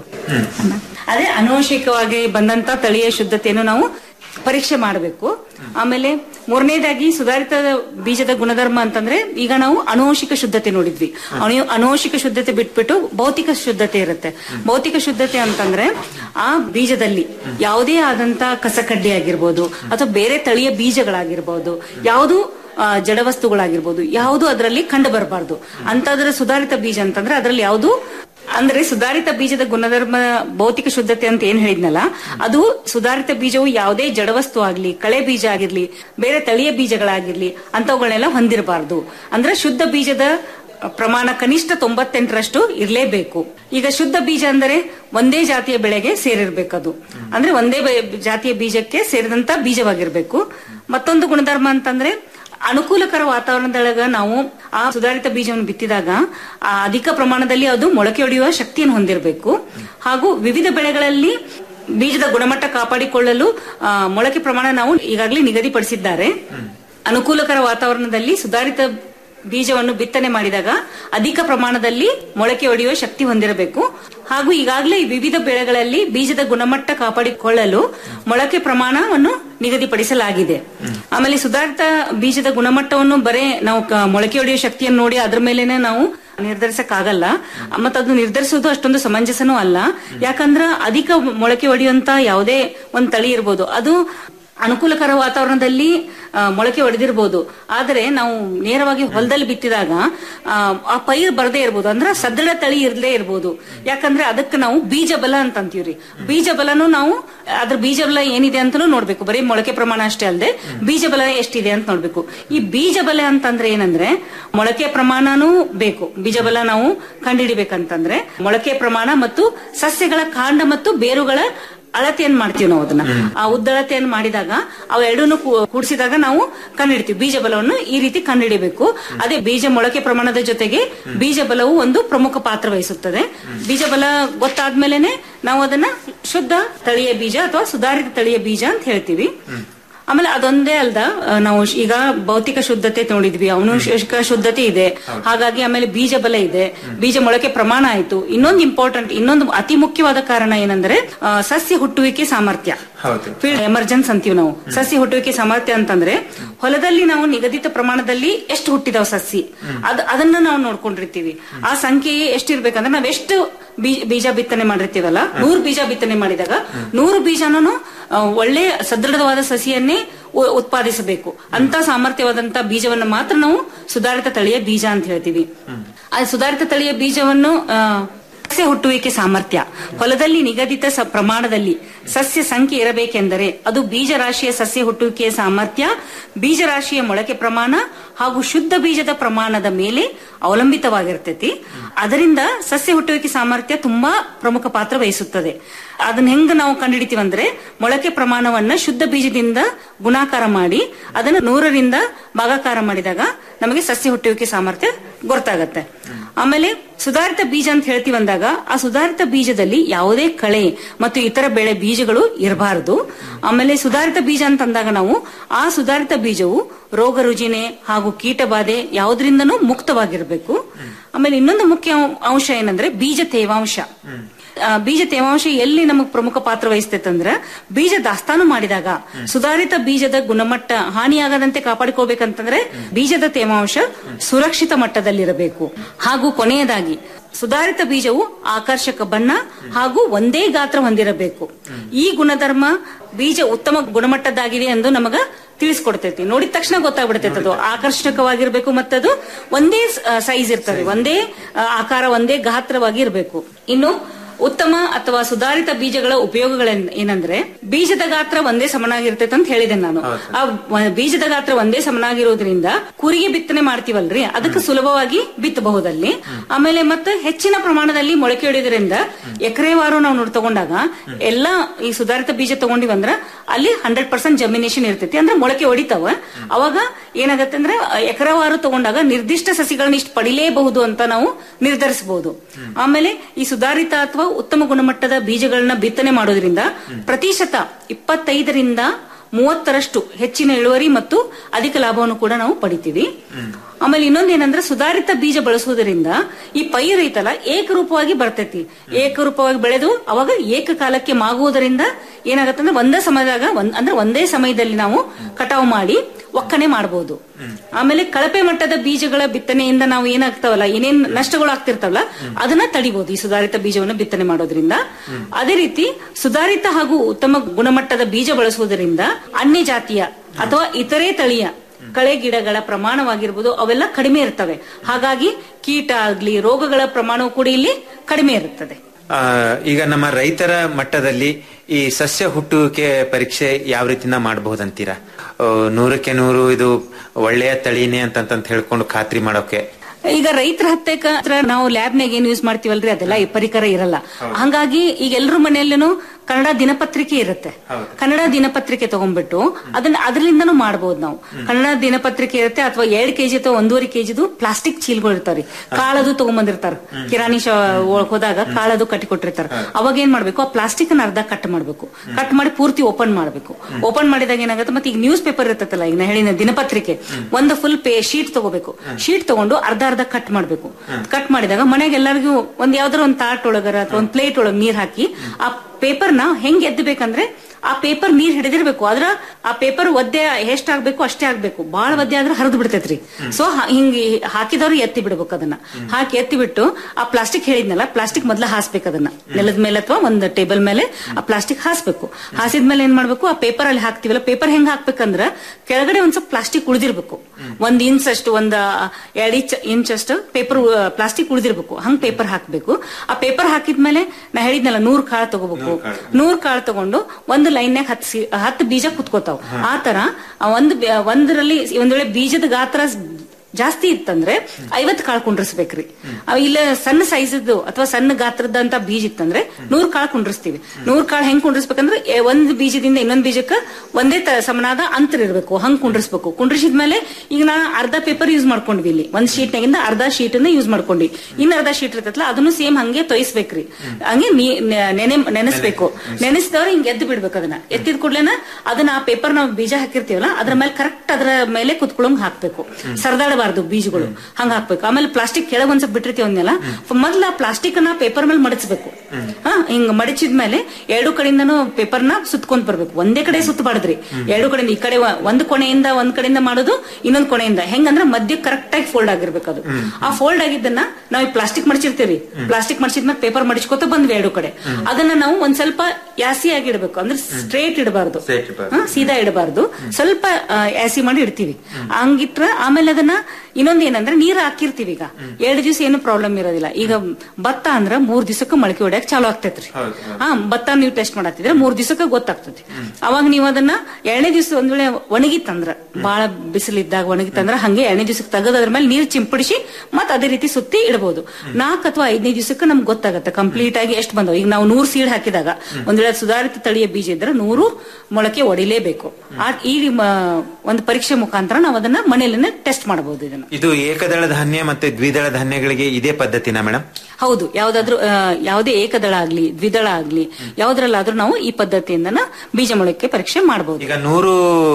ಅದೇ ಅನುವಂಶಿಕವಾಗಿ ಬಂದಂತ ತಳಿಯ ಶುದ್ಧತೆಯನ್ನು ನಾವು ಪರೀಕ್ಷೆ ಮಾಡಬೇಕು ಆಮೇಲೆ ಮೂರನೇದಾಗಿ ಸುಧಾರಿತ ಬೀಜದ ಗುಣಧರ್ಮ ಅಂತಂದ್ರೆ ಈಗ ನಾವು ಅನುವಂಶಿಕ ಶುದ್ಧತೆ ನೋಡಿದ್ವಿ ಅನು- ಅನುವಂಶಿಕ ಶುದ್ಧತೆ ಬಿಟ್ಬಿಟ್ಟು ಭೌತಿಕ ಶುದ್ಧತೆ ಇರುತ್ತೆ ಭೌತಿಕ ಶುದ್ಧತೆ ಅಂತಂದ್ರೆ ಆ ಬೀಜದಲ್ಲಿ ಯಾವುದೇ ಆದಂತ ಕಸಕಡ್ಡಿ ಆಗಿರ್ಬೋದು ಅಥವಾ ಬೇರೆ ತಳಿಯ ಬೀಜಗಳಾಗಿರ್ಬೋದು ಯಾವುದು ಆ, ಜಡವಸ್ತುಗಳಾಗಿರ್ಬೋದು ಯಾವುದು ಅದರಲ್ಲಿ ಕಂಡು ಬರಬಾರ್ದು ಅಂತದ್ರ ಸುಧಾರಿತ ಬೀಜ ಅಂತಂದ್ರೆ ಅದರಲ್ಲಿ ಯಾವುದು ಅಂದ್ರೆ ಸುಧಾರಿತ ಬೀಜದ ಗುಣಧರ್ಮ ಭೌತಿಕ ಶುದ್ಧತೆ ಅಂತ ಏನ್ ಹೇಳಿದ್ನಲ್ಲ ಅದು ಸುಧಾರಿತ ಬೀಜವು ಯಾವುದೇ ಜಡವಸ್ತು ಆಗ್ಲಿ ಕಳೆ ಬೀಜ ಆಗಿರ್ಲಿ ಬೇರೆ ತಳಿಯ ಬೀಜಗಳಾಗಿರ್ಲಿ ಅಂತವುಗಳನ್ನೆಲ್ಲ ಹೊಂದಿರಬಾರ್ದು ಅಂದ್ರೆ ಶುದ್ಧ ಬೀಜದ ಪ್ರಮಾಣ ಕನಿಷ್ಠ ತೊಂಬತ್ತೆಂಟರಷ್ಟು ಇರಲೇಬೇಕು ಈಗ ಶುದ್ಧ ಬೀಜ ಅಂದರೆ ಒಂದೇ ಜಾತಿಯ ಬೆಳೆಗೆ ಸೇರಿರ್ಬೇಕದು ಅಂದ್ರೆ ಒಂದೇ ಬೆ- ಜಾತಿಯ ಬೀಜಕ್ಕೆ ಸೇರಿದಂತ ಬೀಜವಾಗಿರ್ಬೇಕು ಮತ್ತೊಂದು ಗುಣಧರ್ಮ ಅಂತಂದ್ರೆ ಅನುಕೂಲಕರ ವಾತಾವರಣದೊಳಗ ನಾವು ಆ ಸುಧಾರಿತ ಬೀಜವನ್ನು ಬಿತ್ತಿದಾಗ ಆ ಅಧಿಕ ಪ್ರಮಾಣದಲ್ಲಿ ಅದು ಮೊಳಕೆ ಹೊಡೆಯುವ ಶಕ್ತಿಯನ್ನು ಹೊಂದಿರಬೇಕು ಹಾಗೂ ವಿವಿಧ ಬೆಳೆಗಳಲ್ಲಿ ಬೀಜದ ಗುಣಮಟ್ಟ ಕಾಪಾಡಿಕೊಳ್ಳಲು ಆ, ಮೊಳಕೆ ಪ್ರಮಾಣ ನಾವು ಈಗಾಗಲೇ ನಿಗದಿಪಡಿಸಿದ್ದಾರೆ ಅನುಕೂಲಕರ ವಾತಾವರಣದಲ್ಲಿ ಸುಧಾರಿತ ಬೀಜವನ್ನು ಬಿತ್ತನೆ ಮಾಡಿದಾಗ ಅಧಿಕ ಪ್ರಮಾಣದಲ್ಲಿ ಮೊಳಕೆ ಹೊಡೆಯುವ ಶಕ್ತಿ ಹೊಂದಿರಬೇಕು ಹಾಗೂ ಈಗಾಗಲೇ ವಿವಿಧ ಬೆಳೆಗಳಲ್ಲಿ ಬೀಜದ ಗುಣಮಟ್ಟ ಕಾಪಾಡಿಕೊಳ್ಳಲು ಮೊಳಕೆ ಪ್ರಮಾಣವನ್ನು ನಿಗದಿಪಡಿಸಲಾಗಿದೆ ಆಮೇಲೆ ಸುಧಾರಿತ ಬೀಜದ ಗುಣಮಟ್ಟವನ್ನು ಬರೇ ನಾವು ಕ- ಮೊಳಕೆ ಹೊಡೆಯುವ ಶಕ್ತಿಯನ್ನು ನೋಡಿ ಅದ್ರ ಮೇಲೆನೆ ನಾವು ನಿರ್ಧರಿಸಕ್ಕಾಗಲ್ಲ ಮತ್ತೆ ಅದು ನಿರ್ಧರಿಸುವುದು ಅಷ್ಟೊಂದು ಸಮಂಜಸನೂ ಅಲ್ಲ ಯಾಕಂದ್ರ ಅಧಿಕ ಮೊಳಕೆ ಹೊಡೆಯುವಂತ ಯಾವುದೇ ಒಂದು ತಳಿ ಇರ್ಬೋದು ಅದು ಅನುಕೂಲಕರ ವಾತಾವರಣದಲ್ಲಿ ಆ, ಮೊಳಕೆ ಹೊಡೆದಿರ್ಬೋದು ಆದರೆ ನಾವು ನೇರವಾಗಿ ಹೊಲದಲ್ಲಿ ಬಿತ್ತಿದಾಗ ಆ, ಆ ಪೈರ್ ಬರದೇ ಇರ್ಬೋದು ಅಂದ್ರೆ ಸದೃಢ ತಳಿ ಇರದೇ ಇರ್ಬೋದು ಯಾಕಂದ್ರೆ ಅದಕ್ಕೆ ನಾವು ಬೀಜ ಬಲ ಅಂತ ಅಂತೀವ್ರಿ ಬೀಜ ಬಲನು ನಾವು ಅದ್ರ ಬೀಜ ಬಲ ಏನಿದೆ ಅಂತಾನು ನೋಡ್ಬೇಕು ಬರೀ ಮೊಳಕೆ ಪ್ರಮಾಣ ಅಷ್ಟೇ ಅಲ್ಲದೆ ಬೀಜ ಬಲ ಎಷ್ಟಿದೆ ಅಂತ ನೋಡ್ಬೇಕು ಈ ಬೀಜ ಬಲ ಅಂತಂದ್ರೆ ಏನಂದ್ರೆ ಮೊಳಕೆ ಪ್ರಮಾಣನೂ ಬೇಕು ಬೀಜ ಬಲ ನಾವು ಕಂಡುಹಿಡಿಬೇಕಂತಂದ್ರೆ ಮೊಳಕೆ ಪ್ರಮಾಣ ಮತ್ತು ಸಸ್ಯಗಳ ಕಾಂಡ ಮತ್ತು ಬೇರುಗಳ ಅಳತೆಯನ್ನು ಮಾಡ್ತೀವಿ ನಾವು ಅದನ್ನ ಆ ಉದ್ದಳತೆಯನ್ನು ಮಾಡಿದಾಗ ಅವೆರಡನ್ನು ಕೂಡಿಸಿದಾಗ ನಾವು ಕಂಡುಹಿಡ್ತೀವಿ ಬೀಜ ಬಲವನ್ನು ಈ ರೀತಿ ಕಂಡುಹಿಡಿಬೇಕು ಅದೇ ಬೀಜ ಮೊಳಕೆ ಪ್ರಮಾಣದ ಜೊತೆಗೆ ಬೀಜ ಬಲವು ಒಂದು ಪ್ರಮುಖ ಪಾತ್ರ ವಹಿಸುತ್ತದೆ ಬೀಜ ಬಲ ಗೊತ್ತಾದ್ಮೇಲೆನೆ ನಾವು ಅದನ್ನ ಶುದ್ಧ ತಳಿಯ ಬೀಜ ಅಥವಾ ಸುಧಾರಿತ ತಳಿಯ ಬೀಜ ಅಂತ ಹೇಳ್ತೀವಿ ಆಮೇಲೆ ಅದೊಂದೇ ಅಲ್ದ ಆ, ನಾವು ಶ್- ಈಗ ಭೌತಿಕ ಶುದ್ಧತೆ ನೋಡಿದ್ವಿ ಅನುಶಿಕ ಶುದ್ಧತೆ ಇದೆ ಹಾಗಾಗಿ ಆಮೇಲೆ ಬೀಜ ಬಲ ಇದೆ ಬೀಜ ಮೊಳಕೆ ಪ್ರಮಾಣ ಆಯ್ತು ಇನ್ನೊಂದು ಇಂಪಾರ್ಟೆಂಟ್ ಇನ್ನೊಂದು ಅತಿ ಮುಖ್ಯವಾದ ಕಾರಣ ಏನಂದ್ರೆ ಆ, ಸಸ್ಯ ಹುಟ್ಟುವಿಕೆ ಸಾಮರ್ಥ್ಯ ಹೌದು ಫೀಲ್ಡ್ ಎಮರ್ಜೆನ್ಸ್ ಅಂತೀವಿ ನಾವು ಸಸಿ ಹುಟ್ಟುವಿಕೆ ಸಾಮರ್ಥ್ಯ ಅಂತಂದ್ರೆ ಹೊಲದಲ್ಲಿ ನಾವು ನಿಗದಿತ ಪ್ರಮಾಣದಲ್ಲಿ ಎಷ್ಟು ಹುಟ್ಟಿದಾವ ಸಸಿ ಅದ್ ಅದನ್ನ ನಾವು ನೋಡ್ಕೊಂಡಿರ್ತೀವಿ ಆ ಸಂಖ್ಯೆ ಎಷ್ಟಿರ್ಬೇಕಂದ್ರೆ ನಾವ್ ಎಷ್ಟು ಬೀ- ಬೀಜ ಬಿತ್ತನೆ ಮಾಡಿರ್ತೀವಲ್ಲ ನೂರು ಬೀಜ ಬಿತ್ತನೆ ಮಾಡಿದಾಗ ನೂರು ಬೀಜನೂ ಆ, ಒಳ್ಳೆ ಸದೃಢವಾದ ಸಸಿಯನ್ನೇ ಉ- ಉತ್ಪಾದಿಸಬೇಕು ಅಂತ ಸಾಮರ್ಥ್ಯವಾದಂತ ಬೀಜವನ್ನು ಮಾತ್ರ ನಾವು ಸುಧಾರಿತ ತಳಿಯ ಬೀಜ ಅಂತ ಹೇಳ್ತೀವಿ ಆ ಸುಧಾರಿತ ತಳಿಯ ಬೀಜವನ್ನು ಆ, ಸಸ್ಯ ಹುಟ್ಟುವಿಕೆ ಸಾಮರ್ಥ್ಯ ಹೊಲದಲ್ಲಿ ನಿಗದಿತ ಸ- ಪ್ರಮಾಣದಲ್ಲಿ ಸಸ್ಯ ಸಂಖ್ಯೆ ಇರಬೇಕೆಂದರೆ ಅದು ಬೀಜರಾಶಿಯ ಸಸ್ಯ ಹುಟ್ಟುವಿಕೆಯ ಸಾಮರ್ಥ್ಯ ಬೀಜರಾಶಿಯ ಮೊಳಕೆ ಪ್ರಮಾಣ ಹಾಗೂ ಶುದ್ಧ ಬೀಜದ ಪ್ರಮಾಣದ ಮೇಲೆ ಅವಲಂಬಿತವಾಗಿರ್ತೈತಿ ಅದರಿಂದ ಸಸ್ಯ ಹುಟ್ಟುವಿಕೆ ಸಾಮರ್ಥ್ಯ ತುಂಬಾ ಪ್ರಮುಖ ಪಾತ್ರ ವಹಿಸುತ್ತದೆ ಅದನ್ನ ಹೆಂಗ ನಾವು ಕಂಡುಹಿಡಿತೀವಿ ಅಂದ್ರೆ ಮೊಳಕೆ ಪ್ರಮಾಣವನ್ನ ಶುದ್ಧ ಬೀಜದಿಂದ ಗುಣಾಕಾರ ಮಾಡಿ ಅದನ್ನ ನೂರರಿಂದ ಭಾಗಾಕಾರ ಮಾಡಿದಾಗ ನಮಗೆ ಸಸ್ಯ ಹುಟ್ಟುವಿಕೆ ಸಾಮರ್ಥ್ಯ ಗೊತ್ತಾಗತ್ತೆ ಆಮೇಲೆ ಸುಧಾರಿತ ಬೀಜ ಅಂತ ಹೇಳ್ತೀವಿ ಅಂದಾಗ ಆ ಸುಧಾರಿತ ಬೀಜದಲ್ಲಿ ಯಾವುದೇ ಕಳೆ ಮತ್ತು ಇತರ ಬೆಳೆ ಬೀಜಗಳು ಇರಬಾರದು ಆಮೇಲೆ ಸುಧಾರಿತ ಬೀಜ ಅಂತ ಅಂದಾಗ ನಾವು ಆ ಸುಧಾರಿತ ಬೀಜವು ರೋಗ ರುಜಿನೆ ಹಾಗೂ ಕೀಟ ಬಾಧೆ ಯಾವುದರಿಂದನೂ ಮುಕ್ತವಾಗಿರಬೇಕು ಆಮೇಲೆ ಇನ್ನೊಂದು ಮುಖ್ಯ ಅಂಶ ಏನಂದ್ರೆ ಬೀಜ ತೇವಾಂಶ ಆ, ಬೀಜ ತೇವಾಂಶ ಎಲ್ಲಿ ನಮಗೆ ಪ್ರಮುಖ ಪಾತ್ರ ವಹಿಸ್ತೈತೆ ಅಂದ್ರೆ ಬೀಜ ದಾಸ್ತಾನು ಮಾಡಿದಾಗ ಸುಧಾರಿತ ಬೀಜದ ಗುಣಮಟ್ಟ ಹಾನಿಯಾಗದಂತೆ ಕಾಪಾಡಿಕೋಬೇಕಂತಂದ್ರೆ ಬೀಜದ ತೇವಾಂಶ ಸುರಕ್ಷಿತ ಮಟ್ಟದಲ್ಲಿರಬೇಕು ಹಾಗೂ ಕೊನೆಯದಾಗಿ ಸುಧಾರಿತ ಬೀಜವು ಆಕರ್ಷಕ ಬಣ್ಣ ಹಾಗೂ ಒಂದೇ ಗಾತ್ರ ಹೊಂದಿರಬೇಕು ಈ ಗುಣಧರ್ಮ ಬೀಜ ಉತ್ತಮ ಗುಣಮಟ್ಟದ್ದಾಗಿದೆ ಎಂದು ನಮಗ ತಿಳಿಸ್ಕೊಡ್ತೈತಿ ನೋಡಿದ ತಕ್ಷಣ ಗೊತ್ತಾಗ್ಬಿಡ್ತೈತೆ ಅದು ಆಕರ್ಷಕವಾಗಿರ್ಬೇಕು ಮತ್ತದು ಒಂದೇ ಸೈಜ್ ಇರ್ತದೆ ಒಂದೇ ಆ, ಆಕಾರ ಒಂದೇ ಗಾತ್ರವಾಗಿ ಇರಬೇಕು ಇನ್ನು ಉತ್ತಮ ಅಥವಾ ಸುಧಾರಿತ ಬೀಜಗಳ ಉಪಯೋಗಗಳ ಏನಂದ್ರೆ ಬೀಜದ ಗಾತ್ರ ಒಂದೇ ಸಮನಾಗಿರ್ತೈತೆ ಅಂತ ಹೇಳಿದೆ ನಾನು ಆ ವ- ಬೀಜದ ಗಾತ್ರ ಒಂದೇ ಸಮನಾಗಿರೋದ್ರಿಂದ ಕುರಿಗೆ ಬಿತ್ತನೆ ಮಾಡ್ತೀವಲ್ರಿ ಅದಕ್ಕೆ ಸುಲಭವಾಗಿ ಬಿತ್ತಬಹುದಲ್ಲಿ ಆಮೇಲೆ ಮತ್ತೆ ಹೆಚ್ಚಿನ ಪ್ರಮಾಣದಲ್ಲಿ ಮೊಳಕೆ ಹೊಡೆಯೋದ್ರಿಂದ ಎಕರೆವಾರು ನಾವು ನೋಡಿ ತಗೊಂಡಾಗ ಎಲ್ಲಾ ಈ ಸುಧಾರಿತ ಬೀಜ ತಗೊಂಡಿವಂದ್ರ ಅಲ್ಲಿ ಹಂಡ್ರೆಡ್ ಪರ್ಸೆಂಟ್ ಜಮಿನೇಷನ್ ಇರ್ತೈತಿ ಅಂದ್ರೆ ಮೊಳಕೆ ಹೊಡಿತಾವ ಅವಾಗ ಏನಾಗತ್ತೆ ಅಂದ್ರೆ ಎಕರೆವಾರು ತಗೊಂಡಾಗ ನಿರ್ದಿಷ್ಟ ಸಸಿಗಳನ್ನ ಇಷ್ಟು ಪಡಿಲೇಬಹುದು ಅಂತ ನಾವು ನಿರ್ಧರಿಸಬಹುದು ಆಮೇಲೆ ಈ ಸುಧಾರಿತ ಅಥವಾ ಉತ್ತಮ ಗುಣಮಟ್ಟದ ಬೀಜಗಳನ್ನ ಬಿತ್ತನೆ ಮಾಡೋದ್ರಿಂದ ಪ್ರತಿಶತ ಇಪ್ಪತ್ತೈದರಿಂದ ಮೂವತ್ತರಷ್ಟು ಹೆಚ್ಚಿನ ಇಳುವರಿ ಮತ್ತು ಅಧಿಕ ಲಾಭವನ್ನು ಕೂಡ ನಾವು ಪಡಿತೀವಿ ಆಮೇಲೆ ಇನ್ನೊಂದೇನಂದ್ರೆ ಸುಧಾರಿತ ಬೀಜ ಬಳಸುವುದರಿಂದ ಈ ಪೈರು ಐತಲ್ಲ ಏಕರೂಪವಾಗಿ ಬರ್ತೈತಿ ಏಕರೂಪವಾಗಿ ಬೆಳೆದು ಅವಾಗ ಏಕಕಾಲಕ್ಕೆ ಮಾಗುವುದರಿಂದ ಏನಾಗತ್ತಂದ್ರೆ ಒಂದೇ ಸಮಯದಾಗ ಒಂದ್- ಅಂದ್ರೆ ಒಂದೇ ಸಮಯದಲ್ಲಿ ನಾವು ಕಟಾವು ಮಾಡಿ ಒಕ್ಕಣೆ ಮಾಡಬಹುದು ಆಮೇಲೆ ಕಳಪೆ ಮಟ್ಟದ ಬೀಜಗಳ ಬಿತ್ತನೆಯಿಂದ ನಾವು ಏನಾಗ್ತಾವಲ್ಲ ಏನೇನ್ ನಷ್ಟಗಳು ಆಗ್ತಿರ್ತಾವಲ್ಲ ಅದನ್ನ ತಡಿಬಹುದು ಈ ಸುಧಾರಿತ ಬೀಜವನ್ನು ಬಿತ್ತನೆ ಮಾಡೋದ್ರಿಂದ ಅದೇ ರೀತಿ ಸುಧಾರಿತ ಹಾಗೂ ಉತ್ತಮ ಗುಣಮಟ್ಟದ ಬೀಜ ಬಳಸುವುದರಿಂದ ಅನ್ಯ ಜಾತಿಯ ಅಥವಾ ಇತರೆ ತಳಿಯ ಕಳೆ ಗಿಡಗಳ ಪ್ರಮಾಣವಾಗಿರ್ಬೋದು ಅವೆಲ್ಲ ಕಡಿಮೆ ಇರ್ತವೆ ಹಾಗಾಗಿ ಕೀಟ ಆಗ್ಲಿ ರೋಗಗಳ ಪ್ರಮಾಣವು ಕೂಡ ಇಲ್ಲಿ ಕಡಿಮೆ ಇರುತ್ತದೆ ಆ, ಈಗ ನಮ್ಮ ರೈತರ ಮಟ್ಟದಲ್ಲಿ ಈ ಸಸ್ಯ ಹುಟ್ಟುವಿಕೆ ಪರೀಕ್ಷೆ ಯಾವ ರೀತಿನ ಮಾಡಬಹುದಂತೀರಾ ಆ, ನೂರಕ್ಕೆ ನೂರು ಇದು ಒಳ್ಳೆಯ ತಳಿನೇ ಅಂತಂತ ಹೇಳ್ಕೊಂಡು ಖಾತ್ರಿ ಮಾಡೋಕೆ ಈಗ ರೈತರ ಹತ್ತಕ್ಕ ಹತ್ರ ನಾವು ಲ್ಯಾಬ್ನಾಗ ಏನ್ ಯೂಸ್ ಮಾಡ್ತೀವಲ್ರಿ ಅದೆಲ್ಲ ಈ ಪರಿಕರ ಇರಲ್ಲ ಹಂಗಾಗಿ ಈಗ ಎಲ್ರ ಮನೆಯಲ್ಲೂ ಕನ್ನಡ ದಿನಪತ್ರಿಕೆ ಇರುತ್ತೆ ಕನ್ನಡ ದಿನಪತ್ರಿಕೆ ತಗೊಂಡ್ಬಿಟ್ಟು ಅದನ್ನ ಅದರಿಂದನೂ ಮಾಡಬಹುದು ನಾವು ಕನ್ನಡ ದಿನಪತ್ರಿಕೆ ಇರುತ್ತೆ ಅಥವಾ ಎರಡ್ ಕೆಜಿ ಅಥವಾ ಒಂದೂವರೆ ಕೆಜಿದು ಪ್ಲಾಸ್ಟಿಕ್ ಚೀಲ್ಗಳು ಇರ್ತಾವ್ರಿ ಕಾಳದು ತಗೊಂಬಂದಿರ್ತಾರ ಕಿರಾಣಿ ಶಾ ಒಳಗ್ ಹೋದಾಗ ಕಾಳದು ಕಟ್ಟಿ ಕೊಟ್ಟಿರ್ತಾರ ಅವಾಗ ಏನ್ ಮಾಡ್ಬೇಕು ಆ ಪ್ಲಾಸ್ಟಿಕ್ ಅನ್ನ ಅರ್ಧ ಕಟ್ ಮಾಡ್ಬೇಕು ಕಟ್ ಮಾಡಿ ಪೂರ್ತಿ ಓಪನ್ ಮಾಡ್ಬೇಕು ಓಪನ್ ಮಾಡಿದಾಗ ಏನಾಗುತ್ತೆ ಮತ್ತೆ ಈಗ ನ್ಯೂಸ್ ಪೇಪರ್ ಇರ್ತೈತಲ್ಲ ಈಗ ನಾ ಹೇಳಿದ ದಿನಪತ್ರಿಕೆ ಒಂದು ಫುಲ್ ಪೇ ಶೀಟ್ ತಗೋಬೇಕು ಶೀಟ್ ತಗೊಂಡು ಅರ್ಧ ಅರ್ಧ ಕಟ್ ಮಾಡ್ಬೇಕು ಕಟ್ ಮಾಡಿದಾಗ ಮನೆಗೆ ಎಲ್ಲರಿಗೂ ಒಂದ್ ಯಾವ್ದಾರ ಒಂದ್ ತಾಟ್ ಒಳಗರ ಅಥವಾ ಒಂದ್ ಪ್ಲೇಟ್ ಒಳಗ್ ನೀರ್ ಹಾಕಿ ಆ ಪೇಪರ್ನ ಹೆಂಗ್ ಎದ್ದಬೇಕಂದ್ರೆ ಆ ಪೇಪರ್ ನೀರ್ ಹಿಡಿದಿರ್ಬೇಕು ಆದ್ರ ಆ ಪೇಪರ್ ಒದ್ದೆ ಎಷ್ಟಾಗ್ಬೇಕು ಅಷ್ಟೇ ಆಗ್ಬೇಕು ಬಾಳ ಒದ್ದೆ ಆದ್ರೆ ಹರಿದು ಬಿಡ್ತೈತ್ರಿ ಸೊ ಹಿಂಗ್ ಹಾಕಿದವ್ರು ಎತ್ತಿ ಬಿಡ್ಬೇಕು ಅದನ್ನ ಹಾಕಿ ಎತ್ತಿ ಬಿಟ್ಟು ಆ ಪ್ಲಾಸ್ಟಿಕ್ ಹೇಳಿದ್ನಲ್ಲ ಪ್ಲಾಸ್ಟಿಕ್ ಮೊದ್ಲ ಹಾಸ್ಬೇಕು ಅದನ್ನ ನೆಲದ ಮೇಲೆ ಅಥವಾ ಒಂದ್ ಟೇಬಲ್ ಮೇಲೆ ಆ ಪ್ಲಾಸ್ಟಿಕ್ ಹಾಸ್ಬೇಕು ಹಾಸಿದ್ಮೇಲೆ ಏನ್ ಮಾಡ್ಬೇಕು ಆ ಪೇಪರ್ ಅಲ್ಲಿ ಹಾಕ್ತಿವಲ್ಲ ಪೇಪರ್ ಹೆಂಗ್ ಹಾಕ್ಬೇಕಂದ್ರ ಕೆಳಗಡೆ ಒಂದ್ ಸ್ವಲ್ಪ ಪ್ಲಾಸ್ಟಿಕ್ ಉಳಿದಿರ್ಬೇಕು ಒಂದ್ ಇಂಚ್ ಅಷ್ಟು ಒಂದ್ ಎರಡ್ ಇಂಚ್ ಇಂಚ್ ಅಷ್ಟು ಪೇಪರ್ ಪ್ಲಾಸ್ಟಿಕ್ ಉಳಿದಿರ್ಬೇಕು ಹಂಗ್ ಪೇಪರ್ ಹಾಕ್ಬೇಕು ಆ ಪೇಪರ್ ಹಾಕಿದ್ಮೇಲೆ ನಾ ಹೇಳಿದ್ನಲ್ಲ ನೂರ್ ಕಾಳು ತಗೋಬೇಕು ನೂರ್ ಕಾಳು ತಗೊಂಡು ಒಂದು ಲೈನ್ಯಾಗ ಹತ್ತು ಸಿ- ಹತ್ತು ಬೀಜ ಕುತ್ಕೋತಾವ್ ಆ ತರ ಆ ಒಂದ್ ಬಿ- ಒಂದರಲ್ಲಿ ಒಂದ್ ವೇಳೆ ಬೀಜದ ಗಾತ್ರ ಜಾಸ್ತಿ ಇತ್ತಂದ್ರೆ ಐವತ್ ಕಾಳು ಕುಂಡ್ರಿಸ್ಬೇಕ್ರಿ ಅವ್ ಇಲ್ಲ ಸಣ್ಣ ಸೈಜದ್ದು ಅಥವಾ ಸಣ್ಣ ಗಾತ್ರದಂತ ಬೀಜ ಇತ್ತಂದ್ರೆ ನೂರ್ ಕಾಳು ಕುಂಡ್ರಿಸ್ತೀವಿ ನೂರ್ ಕಾಳು ಹೆಂಗ್ ಕುಂಡ್ರಿಸ್ಬೇಕಂದ್ರೆ ಎ- ಒಂದ್ ಬೀಜದಿಂದ ಇನ್ನೊಂದ್ ಬೀಜಕ್ಕ ಒಂದೇ ತ- ಸಮನಾದ ಅಂತರ ಇರಬೇಕು ಹಂಗ್ ಕುಂಡ್ರಿಸ್ಬೇಕು ಕುಂಡ್ರಿಸಿದ್ಮೇಲೆ ಈಗ ನಾ ಅರ್ಧ ಪೇಪರ್ ಯೂಸ್ ಮಾಡ್ಕೊಂಡ್ವಿ ಇಲ್ಲಿ ಒಂದ್ ಶೀಟ್ನಾಗಿಂದ ಅರ್ಧ ಶೀಟ್ ಅನ್ನ ಯೂಸ್ ಮಾಡ್ಕೊಂಡ್ವಿ ಇನ್ನ ಅರ್ಧ ಶೀಟ್ ಇರ್ತೈತಲ್ಲ ಅದನ್ನು ಸೇಮ್ ಹಂಗೆ ತೊಯಿಸ್ಬೇಕ್ರಿ ಹಂಗೆ ನೀ- ನೆ- ನೆನೆ ನೆನೆಸ್ಬೇಕು ನೆನೆಸಿದವ್ರು ಹಿಂಗ್ ಎದ್ದು ಬಿಡ್ಬೇಕು ಅದನ್ನ ಎತ್ತಿದ ಕೂಡ್ಲೇನ ಅದನ್ನ ಆ ಪೇಪರ್ ನಾವು ಬೀಜ ಹಾಕಿರ್ತೀವಲ್ಲ ಅದ್ರ ಮೇಲೆ ಕರೆಕ್ಟ್ ಅದ್ರ ಮೇಲೆ ಕುತ್ಕೊಳ್ಳಂಗ್ ಹಾಕ್ಬೇಕು ಸರ್ದಾಡಬಾರ್ದು ಬೀಜಗಳು ಹಂಗ ಹಾಕ್ಬೇಕು ಆಮೇಲೆ ಪ್ಲಾಸ್ಟಿಕ್ ಕೆಳಗ್ ಒಂದ್ ಸ್ವಲ್ಪ ಬಿಟ್ಟಿರ್ತೀವಿ ಅವನ್ನೆಲ್ಲ ಮೊದ್ಲ ಆ ಪ್ಲಾಸ್ಟಿಕ್ ಅನ್ನ ಪೇಪರ್ ಮೇಲೆ ಮಡಚ್ಬೇಕು ಹಾ ಹಿಂಗ್ ಮಡಚಿದ್ಮೇಲೆ ಎರಡು ಕಡೆಯಿಂದನೂ ಪೇಪರ್ನ ಸುತ್ಕೊಂಡ್ ಬರ್ಬೇಕು ಒಂದೇ ಕಡೆ ಸುತ್ತಬಾರ್ದ್ರಿ ಎರಡು ಕಡೆಯಿಂದ ಈ ಕಡೆ ಒ- ಒಂದ್ ಕೊನೆಯಿಂದ ಒಂದ್ ಕಡೆಯಿಂದ ಮಾಡೋದು ಇನ್ನೊಂದ್ ಕೊನೆಯಿಂದ ಹೆಂಗಂದ್ರೆ ಮಧ್ಯ ಕರೆಕ್ಟ್ ಆಗಿ ಫೋಲ್ಡ್ ಆಗಿರ್ಬೇಕು ಅದು ಆ ಫೋಲ್ಡ್ ಆಗಿದ್ದನ್ನ ನಾವು ಈ ಪ್ಲಾಸ್ಟಿಕ್ ಮಡಚಿರ್ತೀವಿ ಪ್ಲಾಸ್ಟಿಕ್ ಮಡಚಿದ್ಮೇಲೆ ಪೇಪರ್ ಮಡಿಸ್ಕೊತ ಬಂದ್ವಿ ಎರಡು ಕಡೆ ಅದನ್ನ ನಾವು ಒಂದ್ ಸ್ವಲ್ಪ ಯಾಸಿ ಆಗಿ ಇಡಬೇಕು ಅಂದ್ರೆ ಸ್ಟ್ರೇಟ್ ಇಡಬಾರ್ದು Straight ಇಡ್ಬಾರ್ದು. ಹಾ, ಸೀದಾ ಇಡಬಾರ್ದು ಸ್ವಲ್ಪ ಆ, ಯಾಸಿ ಮಾಡಿ ಇಡ್ತೀವಿ ಹಂಗಿಟ್ರ ಆಮೇಲೆ ಅದನ್ನ ಇನ್ನೊಂದ್ ಏನಂದ್ರೆ ನೀರ್ ಹಾಕಿರ್ತೀವಿ ಈಗ ಎರಡು ದಿವಸ ಏನು ಪ್ರಾಬ್ಲಮ್ ಇರೋದಿಲ್ಲ ಈಗ ಭತ್ತ ಅಂದ್ರ ಮೂರ್ ದಿವಸಕ್ಕೆ ಮೊಳಕೆ ಹೊಡ್ಯಾಕ್ ಚಾಲು ಆಗ್ತೈತ್ರಿ ಹಾ ಭತ್ತ ನೀವು ಟೆಸ್ಟ್ ಮಾಡತ್ತಿದ್ರೆ ಮೂರ್ ದಿವಸಕ್ಕೆ ಗೊತ್ತಾಗ್ತೈತಿ ಅವಾಗ ನೀವು ಅದನ್ನ ಎರಡನೇ ದಿವಸ ಒಂದ್ ವೇಳೆ ಒಣಗಿತ್ತಂದ್ರ ಬಹಳ ಬಿಸಿಲಿದ್ದಾಗ ಒಣಗಿತ್ತಂದ್ರ ಹಂಗೆ ಎರಡನೇ ದಿವಸಕ್ಕೆ ತೆಗೆದು ಅದ್ರ ಮೇಲೆ ನೀರ್ ಚಿಂಪಡಿಸಿ ಮತ್ ಅದೇ ರೀತಿ ಸುತ್ತಿ ಇಡಬಹುದು ನಾಲ್ಕು ಅಥವಾ ಐದನೇ ದಿವಸಕ್ಕೆ ನಮ್ಗೆ ಗೊತ್ತಾಗತ್ತೆ ಕಂಪ್ಲೀಟ್ ಆಗಿ ಎಷ್ಟು ಬಂದವು ಈಗ ನಾವು ನೂರು ಸೀಡ್ ಹಾಕಿದಾಗ ಒಂದ್ ವೇಳೆ ಸುಧಾರಿತ ತಳಿಯ ಬೀಜ ಇದ್ರೆ ನೂರು ಮೊಳಕೆ ಹೊಡಿಲೇಬೇಕು ಆ ಈ ಮ- ಒಂದು ಪರೀಕ್ಷೆ ಮುಖಾಂತರ ನಾವು ಅದನ್ನ ಮನೆಯಲ್ಲೇ ಟೆಸ್ಟ್ ಮಾಡಬಹುದು ಇದನ್ನ ಇದು ಏಕದಳ ಧಾನ್ಯ ಮತ್ತೆ ದ್ವಿದಳ ಧಾನ್ಯಗಳಿಗೆ ಇದೇ ಪದ್ಧತಿನ ಮೇಡಮ್ ಹೌದು ಯಾವ್ದಾದ್ರು ಆ, ಯಾವುದೇ ಏಕದಳ ಆಗ್ಲಿ ದ್ವಿದಳ ಆಗ್ಲಿ ಯಾವ್ದ್ರಲ್ಲಾದ್ರೂ ನಾವು ಈ ಪದ್ಧತಿಯಿಂದ ಬೀಜ ಮೊಳಕೆ ಪರೀಕ್ಷೆ ಮಾಡಬಹುದು ಈಗ ನೂರು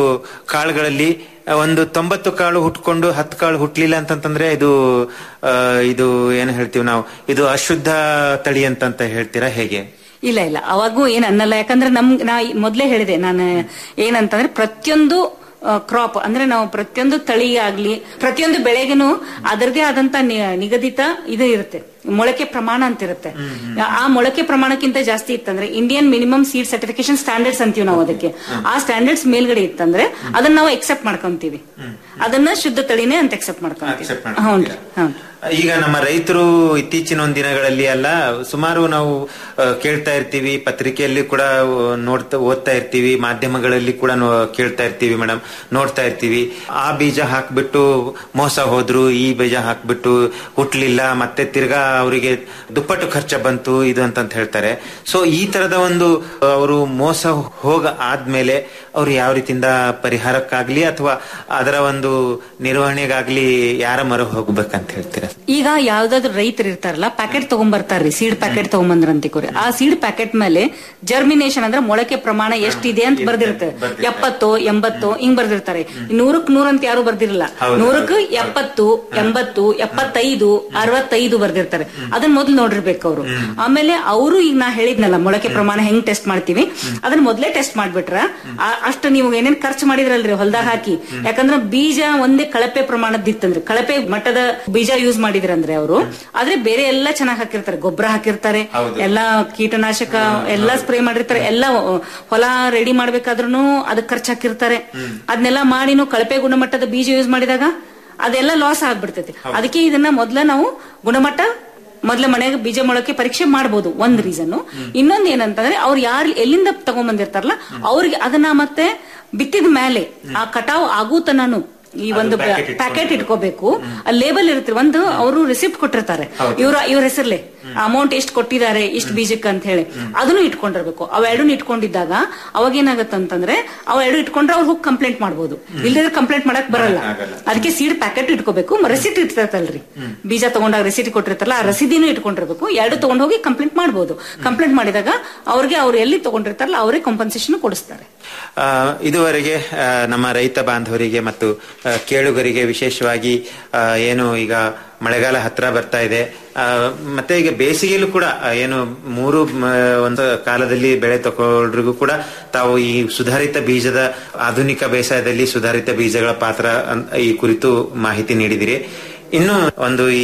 ಕಾಳುಗಳಲ್ಲಿ ಒಂದು ತೊಂಬತ್ತು ಕಾಳು ಹುಟ್ಕೊಂಡು ಹತ್ತು ಕಾಳು ಹುಟ್ಲಿಲ್ಲ ಅಂತಂತಂದ್ರೆ ಇದು ಆ, ಇದು ಏನ್ ಹೇಳ್ತೀವಿ ನಾವು ಇದು ಅಶುದ್ಧ ತಳಿ ಅಂತಂತ ಹೇಳ್ತೀರಾ ಹೇಗೆ ಇಲ್ಲ ಇಲ್ಲ ಅವಾಗೂ ಏನ್ ಅನ್ನಲ್ಲ ಯಾಕಂದ್ರೆ ನಮ್ ನಾ ಮೊದ್ಲೇ ಹೇಳಿದೆ ನಾನು ಏನಂತಂದ್ರೆ ಪ್ರತಿಯೊಂದು ಕ್ರಾಪ್ ಅಂದ್ರೆ ನಾವು ಪ್ರತಿಯೊಂದು ತಳಿ ಆಗ್ಲಿ ಪ್ರತಿಯೊಂದು ಬೆಳೆಗೆನು ಅದರದೇ ಆದಂತ ನಿ- ನಿಗದಿತ ಇದು ಇರುತ್ತೆ ಮೊಳಕೆ ಪ್ರಮಾಣ ಅಂತ ಇರುತ್ತೆ ಆ ಮೊಳಕೆ ಪ್ರಮಾಣಕ್ಕಿಂತ ಜಾಸ್ತಿ ಇತ್ತಂದ್ರೆ Indian minimum seed certification standards ಅಂತೀವಿ ನಾವು ಅದಕ್ಕೆ ಆ ಸ್ಟ್ಯಾಂಡರ್ಡ್ಸ್ ಮೇಲ್ಗಡೆ ಇತ್ತಂದ್ರೆ ಅದನ್ನ ನಾವು ಎಕ್ಸೆಪ್ಟ್ ಮಾಡ್ಕೊಂತೀವಿ ಅದನ್ನ ಶುದ್ಧ ತಳಿನೇ ಅಂತ ಎಕ್ಸೆಪ್ಟ್ ಮಾಡ್ಕೊಂತೀವಿ Accept ಮಾಡ್ಕೊಂತೀರಾ? ಹೌನ್ರಿ ಹೌದು ಈಗ ನಮ್ಮ ರೈತರು ಇತ್ತೀಚಿನ ಒಂದ್ ದಿನಗಳಲ್ಲಿ ಎಲ್ಲ ಸುಮಾರು ನಾವು ಆ, ಕೇಳ್ತಾ ಇರ್ತೀವಿ ಪತ್ರಿಕೆಯಲ್ಲಿ ಕೂಡ ಆ, ನೋಡ್ತಾ ಓದ್ತಾ ಇರ್ತೀವಿ ಮಾಧ್ಯಮಗಳಲ್ಲಿ ಕೂಡ ನೋ- ಕೇಳ್ತಾ ಇರ್ತೀವಿ ಮೇಡಮ್ ನೋಡ್ತಾ ಇರ್ತೀವಿ ಆ ಬೀಜ ಹಾಕ್ಬಿಟ್ಟು ಮೋಸ ಹೋದ್ರು ಈ ಬೀಜ ಹಾಕ್ಬಿಟ್ಟು ಹುಟ್ಲಿಲ್ಲ ಮತ್ತೆ ತಿರ್ಗಾ ಅವರಿಗೆ ದುಪ್ಪಟ್ಟು ಖರ್ಚ ಬಂತು ಇದು ಅಂತಂತ ಹೇಳ್ತಾರೆ ಸೊ ಈ ತರದ ಒಂದು ಅವರು ಮೋಸ ಹೋಗ ಆದ್ಮೇಲೆ ಅವ್ರು ಯಾವ ರೀತಿಯಿಂದ ಪರಿಹಾರಕ್ಕಾಗ್ಲಿ ಅಥವಾ ಅದರ ಒಂದು ನಿರ್ವಹಣೆಗಾಗ್ಲಿ ಯಾರ ಮರ ಹೋಗ್ಬೇಕಂತ ಹೇಳ್ತೀರಾ ಈಗ ಯಾವ್ದಾದ್ರು ರೈತರು ಇರ್ತಾರಲ್ಲ ಪ್ಯಾಕೆಟ್ ತಗೊಂಡ್ಬರ್ತಾರ್ರಿ ಸೀಡ್ ಪ್ಯಾಕೆಟ್ ತಗೊಂಬಂದ್ರ ಅಂತಿಕೋರಿ ಆ ಸೀಡ್ ಪ್ಯಾಕೆಟ್ ಮೇಲೆ ಜರ್ಮಿನೇಷನ್ ಅಂದ್ರೆ ಮೊಳಕೆ ಪ್ರಮಾಣ ಎಷ್ಟಿದೆ ಅಂತ ಬರ್ದಿರುತ್ತೆ ಎಪ್ಪತ್ತು ಎಂಬತ್ತು ಹಿಂಗ್ ಬರ್ದಿರ್ತಾರೆ ನೂರಕ್ ನೂರ್ ಅಂತ ಯಾರು ಬರ್ದಿರಲ್ಲ ನೂರಕ್ ಎಪ್ಪತ್ತು ಎಂಬತ್ತು ಎಪ್ಪತ್ತೈದು ಅರವತ್ತೈದು ಬರ್ದಿರ್ತಾರೆ ಅದನ್ನ ಮೊದ್ಲು ನೋಡಿರ್ಬೇಕು ಅವರು ಆಮೇಲೆ ಅವರು ಈಗ ನಾ ಹೇಳಿದ್ನಲ್ಲ ಮೊಳಕೆ ಪ್ರಮಾಣ ಹೆಂಗ್ ಟೆಸ್ಟ್ ಮಾಡ್ತೀವಿ ಅದನ್ನ ಮೊದ್ಲೇ ಟೆಸ್ಟ್ ಮಾಡ್ಬಿಟ್ರ ಆ- ಅಷ್ಟು ನೀವು ಏನೇನ್ ಖರ್ಚು ಮಾಡಿದ್ರಲ್ರಿ ಹೊಲ್ದಾಗ ಹಾಕಿ ಯಾಕಂದ್ರ ಬೀಜ ಒಂದೇ ಕಳಪೆ ಪ್ರಮಾಣದಿತ್ತಂದ್ರೆ ಕಳಪೆ ಮಟ್ಟದ ಬೀಜ ಯೂಸ್ ಮಾಡಿದ್ರಂದ್ರೆ ಅವರು ಆದ್ರೆ ಬೇರೆ ಎಲ್ಲ ಚೆನ್ನಾಗಿ ಹಾಕಿರ್ತಾರೆ ಗೊಬ್ಬರ ಹಾಕಿರ್ತಾರೆ ಎಲ್ಲಾ ಕೀಟನಾಶಕ ಎಲ್ಲಾ ಸ್ಪ್ರೇ ಮಾಡಿರ್ತಾರೆ ಎಲ್ಲ ಹೊಲ ರೆಡಿ ಮಾಡ್ಬೇಕಾದ್ರೂ ಅದಕ್ಕೆ ಖರ್ಚು ಹಾಕಿರ್ತಾರೆ ಅದನ್ನೆಲ್ಲ ಮಾಡಿನೂ ಕಳಪೆ ಗುಣಮಟ್ಟದ ಬೀಜ ಯೂಸ್ ಮಾಡಿದಾಗ ಅದೆಲ್ಲ ಲಾಸ್ ಆಗ್ಬಿಡ್ತೈತಿ ಅದಕ್ಕೆ ಇದನ್ನ ಮೊದ್ಲ ನಾವು ಗುಣಮಟ್ಟ ಮೊದ್ಲ ಮನೆಗೆ ಬೀಜ ಮೊಳಕೆ ಪರೀಕ್ಷೆ ಮಾಡಬಹುದು ಒಂದ್ ರೀಸನ್ ಇನ್ನೊಂದ್ ಏನಂತಂದ್ರೆ ಅವ್ರು ಯಾರು ಎಲ್ಲಿಂದ ತಗೊಂಡ್ಬಂದಿರ್ತಾರಲ್ಲ ಅವ್ರಿಗೆ ಅದನ್ನ ಮತ್ತೆ ಬಿತ್ತಿದ ಮೇಲೆ ಆ ಕಟಾವ್ ಆಗೋ ತನನು ಈ ಒಂದು ಪ್ಯಾಕೆಟ್ ಇಟ್ಕೋಬೇಕು ಲೇಬಲ್ ಇರುತ್ತೆ ಒಂದು ಅವರು ರಿಸಿಪ್ಟ್ ಕೊಟ್ಟಿರ್ತಾರೆ ಇವ್ರ ಇವ್ರ ಹೆಸರ್ಲೆ ಅಮೌಂಟ್ ಎಷ್ಟು ಕೊಟ್ಟಿದ್ದಾರೆ ಇಷ್ಟು ಬೀಜಕ್ಕೆ ಅಂತ ಹೇಳಿ ಅದನ್ನು ಇಟ್ಕೊಂಡಿರ್ಬೇಕು ಅವೆರಡನ್ನ ಇಟ್ಕೊಂಡಿದ್ದಾಗ ಅವಾಗ ಏನಾಗತ್ತೆ ಅಂತಂದ್ರೆ ಅವೆರಡು ಇಟ್ಕೊಂಡ್ರೆ ಅವ್ರು ಹೋಗಿ ಕಂಪ್ಲೇಂಟ್ ಮಾಡ್ಬೋದು ಇಲ್ದಿದ್ರೆ ಕಂಪ್ಲೇಂಟ್ ಮಾಡಕ್ ಬರಲ್ಲ ಅದಕ್ಕೆ ಸೀಡ್ ಪ್ಯಾಕೆಟ್ ಇಟ್ಕೋಬೇಕು ರಸೀಟ್ ಇರ್ತೈತಲ್ರಿ ಬೀಜ ತಗೊಂಡಾಗ ರಸೀಟ್ ಕೊಟ್ಟಿರ್ತಾರಲ್ಲ ಆ ರಸೀದಿನೂ ಇಟ್ಕೊಂಡಿರ್ಬೇಕು ಎರಡು ತಗೊಂಡ್ ಹೋಗಿ ಕಂಪ್ಲೇಂಟ್ ಮಾಡ್ಬೋದು ಕಂಪ್ಲೇಂಟ್ ಮಾಡಿದಾಗ ಅವ್ರಿಗೆ ಅವ್ರು ಎಲ್ಲಿ ತಗೊಂಡಿರ್ತಾರಲ್ಲ ಅವರೇ ಕಾಂಪನ್ಸೇಷನ್ ಕೊಡಿಸ್ತಾರೆ ಆ, ಇದುವರೆಗೆ ಆ, ನಮ್ಮ ರೈತ ಬಾಂಧವರಿಗೆ ಮತ್ತು ಆ, ಕೇಳುಗರಿಗೆ ವಿಶೇಷವಾಗಿ ಆ, ಏನು ಈಗ ಮಳೆಗಾಲ ಹತ್ರ ಬರ್ತಾ ಇದೆ ಆ, ಮತ್ತೆ ಈಗ ಬೇಸಿಗೆಯಲ್ಲೂ ಕೂಡ ಆ, ಏನು ಮೂರು ಮ, ಒಂದು ಕಾಲದಲ್ಲಿ ಬೆಳೆ ತಗೊಳ್ರಿಗೂ ಕೂಡ ತಾವು ಈ ಸುಧಾರಿತ ಬೀಜದ ಆಧುನಿಕ ಬೇಸಾಯದಲ್ಲಿ ಸುಧಾರಿತ ಬೀಜಗಳ ಪಾತ್ರ ಅನ್- ಈ ಕುರಿತು ಮಾಹಿತಿ ನೀಡಿದಿರಿ ಇನ್ನು ಒಂದು ಈ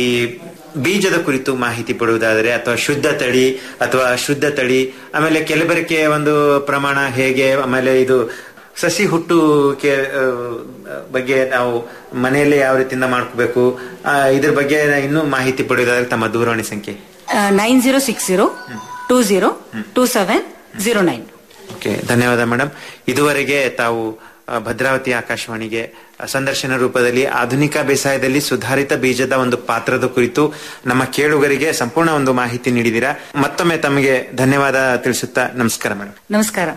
ಬೀಜದ ಕುರಿತು ಮಾಹಿತಿ ಪಡುವುದಾದರೆ ಅಥವಾ ಶುದ್ಧ ತಳಿ ಅಥವಾ ಅಶುದ್ಧ ತಳಿ ಆಮೇಲೆ ಕೆಲಬರಿಕೆ ಒಂದು ಪ್ರಮಾಣ ಹೇಗೆ ಆಮೇಲೆ ಇದು ಸಸಿ ಹುಟ್ಟುವಿಕೆ ಆ, ಬಗ್ಗೆ ನಾವು ಮನೆಯಲ್ಲೇ ಯಾವ ರೀತಿಯಿಂದ ಮಾಡ್ಕೋಬೇಕು ಆ, ಇದ್ರ ಬಗ್ಗೆ ಇನ್ನೂ ಮಾಹಿತಿ ಪಡೆಯೋದಾದ್ರೆ ತಮ್ಮ ದೂರವಾಣಿ ಸಂಖ್ಯೆ nine zero six zero two zero two seven zero nine okay ಧನ್ಯವಾದ ಮೇಡಮ್ ಇದುವರೆಗೆ ತಾವು ಆ, ಭದ್ರಾವತಿ ಆಕಾಶವಾಣಿಗೆ ಆ, ಸಂದರ್ಶನ ರೂಪದಲ್ಲಿ ಆಧುನಿಕ ಬೇಸಾಯದಲ್ಲಿ ಸುಧಾರಿತ ಬೀಜದ ಒಂದು ಪಾತ್ರದ ಕುರಿತು ನಮ್ಮ ಕೇಳುಗರಿಗೆ ಸಂಪೂರ್ಣ ಒಂದು ಮಾಹಿತಿ ನೀಡಿದ್ದೀರಾ ಮತ್ತೊಮ್ಮೆ ತಮಗೆ ಧನ್ಯವಾದ ತಿಳಿಸುತ್ತಾ ನಮಸ್ಕಾರ ಮೇಡಮ್ ನಮಸ್ಕಾರ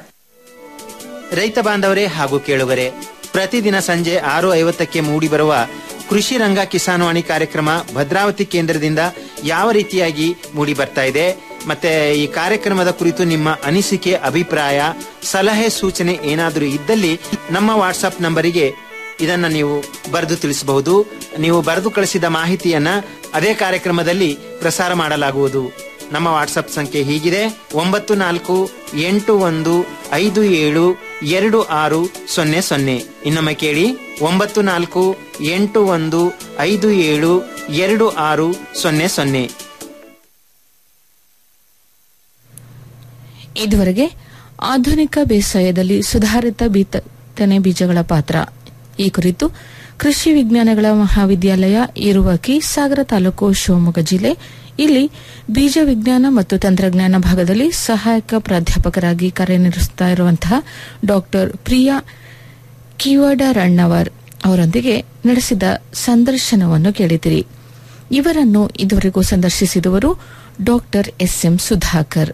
ರೈತ ಬಾಂಧವರೇ ಹಾಗೂ ಕೇಳುಗರೆ ಪ್ರತಿದಿನ ಸಂಜೆ ಆರು ಐವತ್ತಕ್ಕೆ ಮೂಡಿಬರುವ ಕೃಷಿ ರಂಗ ಕಿಸಾನ್ವಾಣಿ ಕಾರ್ಯಕ್ರಮ ಭದ್ರಾವತಿ ಕೇಂದ್ರದಿಂದ ಯಾವ ರೀತಿಯಾಗಿ ಮೂಡಿ ಬರ್ತಾ ಇದೆ ಮತ್ತೆ ಈ ಕಾರ್ಯಕ್ರಮದ ಕುರಿತು ನಿಮ್ಮ ಅನಿಸಿಕೆ ಅಭಿಪ್ರಾಯ ಸಲಹೆ ಸೂಚನೆ ಏನಾದರೂ ಇದ್ದಲ್ಲಿ ನಮ್ಮ ವಾಟ್ಸಪ್ ನಂಬರಿಗೆ ಇದನ್ನ ನೀವು ಬರೆದು ತಿಳಿಸಬಹುದು ನೀವು ಬರೆದು ಕಳಿಸಿದ ಮಾಹಿತಿಯನ್ನ ಅದೇ ಕಾರ್ಯಕ್ರಮದಲ್ಲಿ ಪ್ರಸಾರ ಮಾಡಲಾಗುವುದು ನಮ್ಮ ವಾಟ್ಸಪ್ ಸಂಖ್ಯೆ ಹೀಗಿದೆ ಒಂಬತ್ತು ನಾಲ್ಕು ಎಂಟು ಒಂದು ಐದು ಏಳು ಎರಡು ಆರು ಸೊನ್ನೆ ಸೊನ್ನೆ ಇನ್ನೊಮ್ಮೆ ಕೇಳಿ ಒಂಬತ್ತು ನಾಲ್ಕು ಎಂಟು ಒಂದು ಐದು ಏಳು ಎರಡು ಆರು ಸೊನ್ನೆ ಸೊನ್ನೆ ಇದುವರೆಗೆ ಆಧುನಿಕ ಬೇಸಾಯದಲ್ಲಿ ಸುಧಾರಿತ ಬಿತ್ತನೆ ಬೀಜಗಳ ಪಾತ್ರ ಈ ಕುರಿತು ಕೃಷಿ ವಿಜ್ಞಾನಗಳ ಮಹಾವಿದ್ಯಾಲಯ ಇರುವಕಿ ಸಾಗರ ತಾಲೂಕು ಶಿವಮೊಗ್ಗ ಜಿಲ್ಲೆ ಇಲ್ಲಿ ಬೀಜ ವಿಜ್ಞಾನ ಮತ್ತು ತಂತ್ರಜ್ಞಾನ ಭಾಗದಲ್ಲಿ ಸಹಾಯಕ ಪ್ರಾಧ್ಯಾಪಕರಾಗಿ ಕಾರ್ಯನಿರ್ವಹಿಸುತ್ತಾ ಇರುವಂತಹ ಡಾಕ್ಟರ್ ಪ್ರಿಯಾ ಕಿವಡರಣ್ಣವರ್ ಅವರೊಂದಿಗೆ ನಡೆಸಿದ ಸಂದರ್ಶನವನ್ನು ಕೇಳಿದಿರಿ ಇವರನ್ನು ಇದುವರೆಗೂ ಸಂದರ್ಶಿಸಿದವರು ಡಾಕ್ಟರ್ ಎಸ್ಎಂ ಸುಧಾಕರ್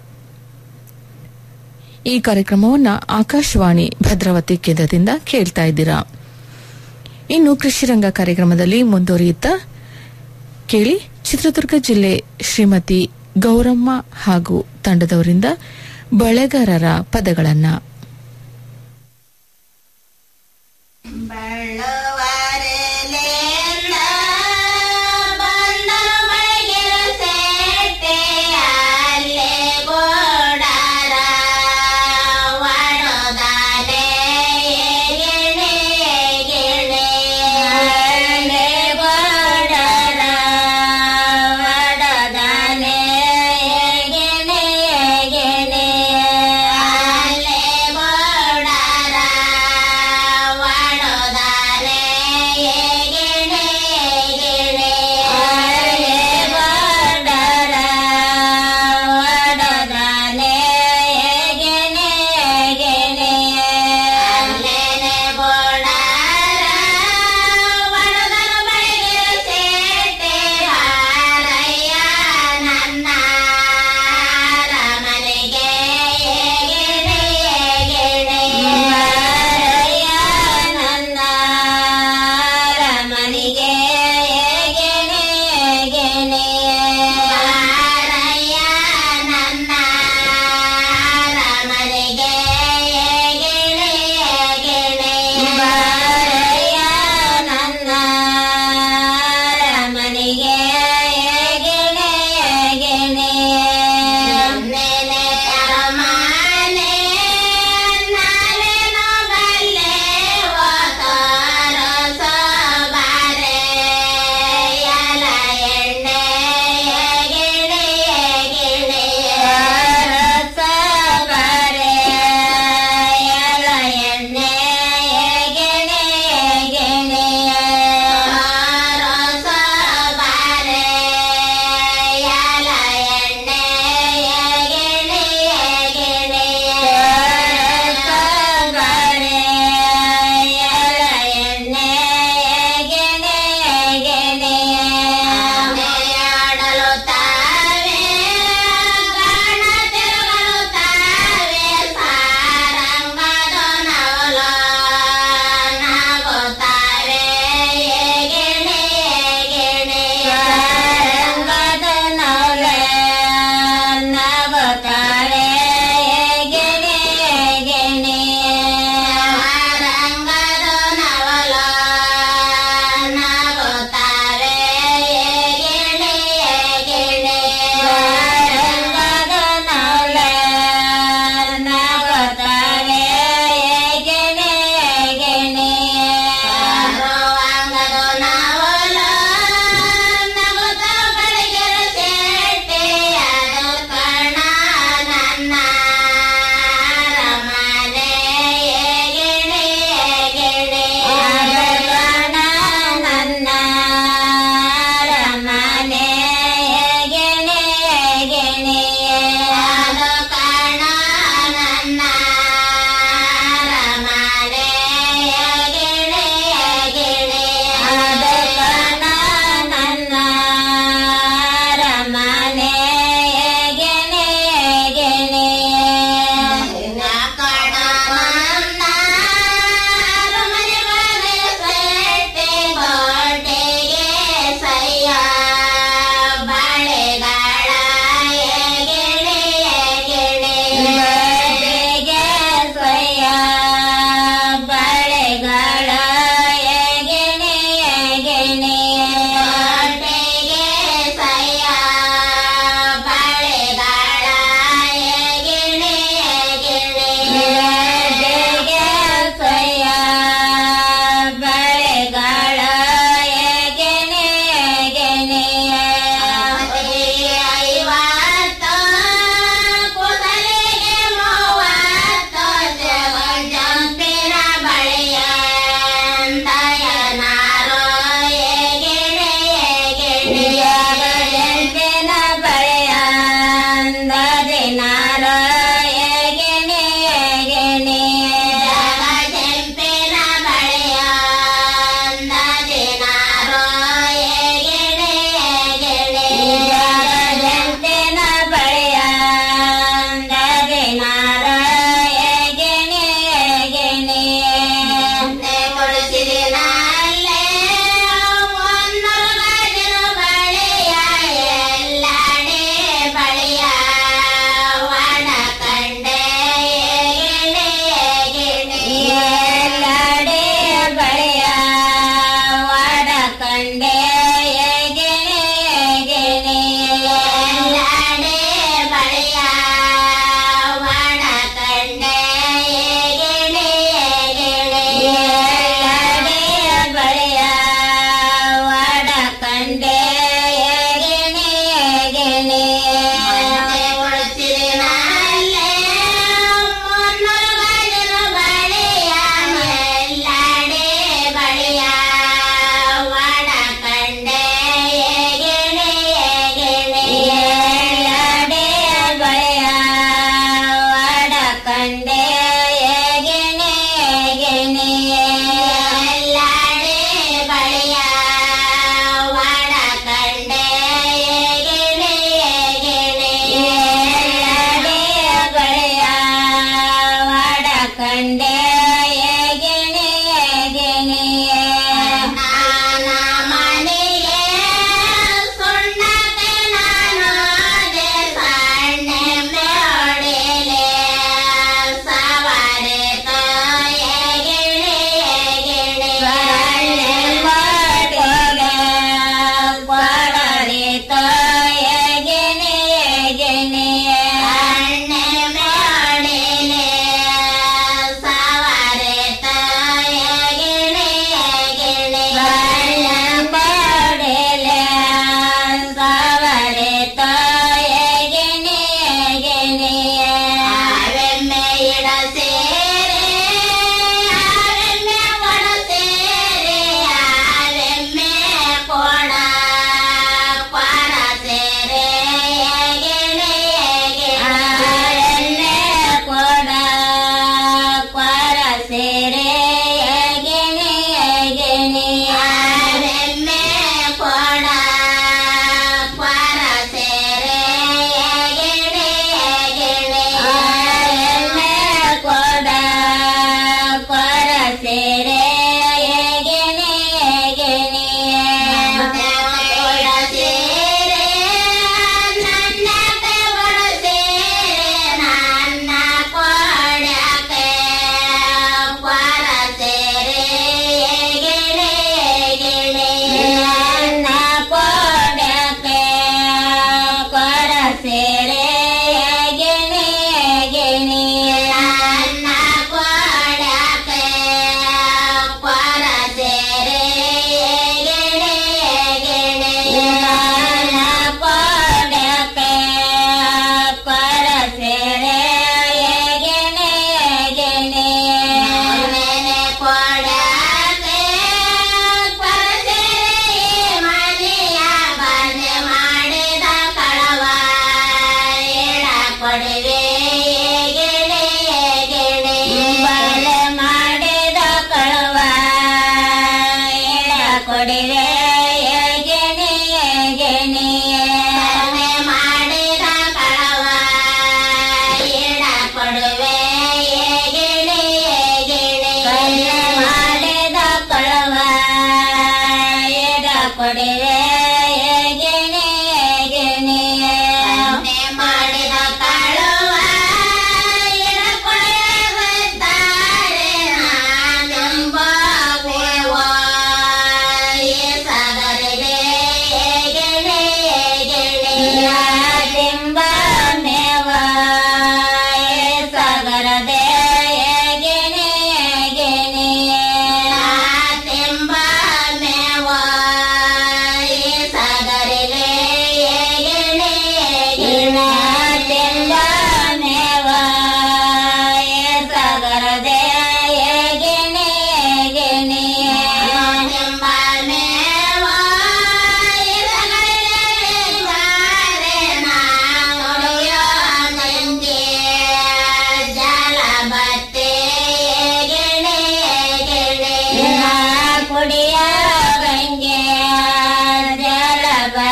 ಈ ಕಾರ್ಯಕ್ರಮವನ್ನು ಆಕಾಶವಾಣಿ ಭದ್ರಾವತಿ ಕೇಂದ್ರದಿಂದ ಕೇಳ್ತಾ ಇದ್ದೀರಾ ಇನ್ನು ಕೃಷಿ ರಂಗ ಕಾರ್ಯಕ್ರಮದಲ್ಲಿ ಮುಂದುವರಿಯುತ್ತಾ ಕೇಳಿ ಚಿತ್ರದುರ್ಗ ಜಿಲ್ಲೆ ಶ್ರೀಮತಿ ಗೌರಮ್ಮ ಹಾಗೂ ತಂಡದವರಿಂದ ಬಳೆಗಾರರ ಪದಗಳನ್ನ ಗೆಣೆ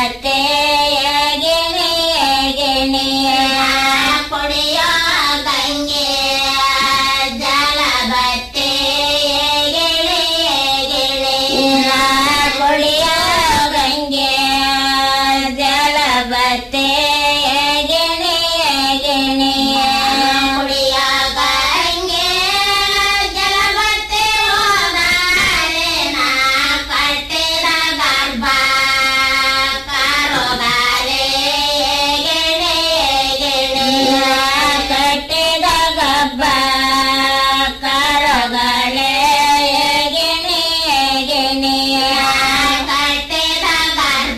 ಬತ್ತೆ ಗಿಣಿಯ ಗಿಣಿಯ ಕುಡಿಯೋ ಗಂಗೆ ಜಲ ಬತ್ತೆ ಗಿಣಿಯ ಗಿಣಿಯ ಕುಡಿಯೋ ಗಂಗೆ ಜಲ ಬತ್ತೆ ಗಿಣಿಯ ಗಿಣಿಯ ಕುಡಿಯೋ ಗಂಗೆ ಜಲ ಬತ್ತೆ ಹೋದಾರೆ ನಾ ಕಟ್ಟಿದ ಗರ್ಭ ಕರೋಗಾರೆ ಗಿಣಿ ಗಿಣಿಯ ಕಟ್ಟಿದ ಗರ್ಭ ಕರೋಗಳೆ ಗಿಣಿ ಗಿಣಿಯ ಕಟ್ಟಿದ ಗರ್ಭ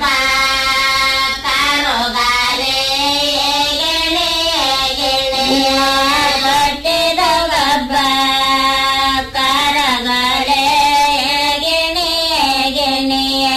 ಕರೋಗರೆ ಗಿಣಿ ಗಿಣಿಯ ಕಟ್ಟಿದ ಗರ್ಭ ಕರಗಳೆ ಗಿಣಿಯ ಗಿಣಿಯ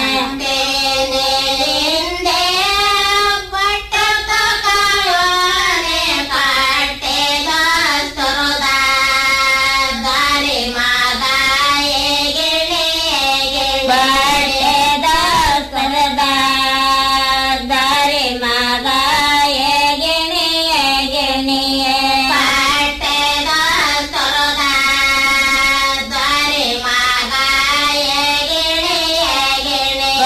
ಹಿಂದೆ ಪಟ್ಟು ತಗೊಳ್ಳೋರೆ ಕಟ್ಟಿದ ಸುರದ ದಾರಿ ಮಗ ಗಿಣಿಯ ಗಿಣಿಯ ಸುರದ ದಾರಿ ಮಗ ಗಿಣಿಯ ಗಿಣಿಯ ಪಟ್ಟದ ಸುರದ ದಾರಿ ಮಗ ಗಿಣಿಯ ಗಿಣಿಯ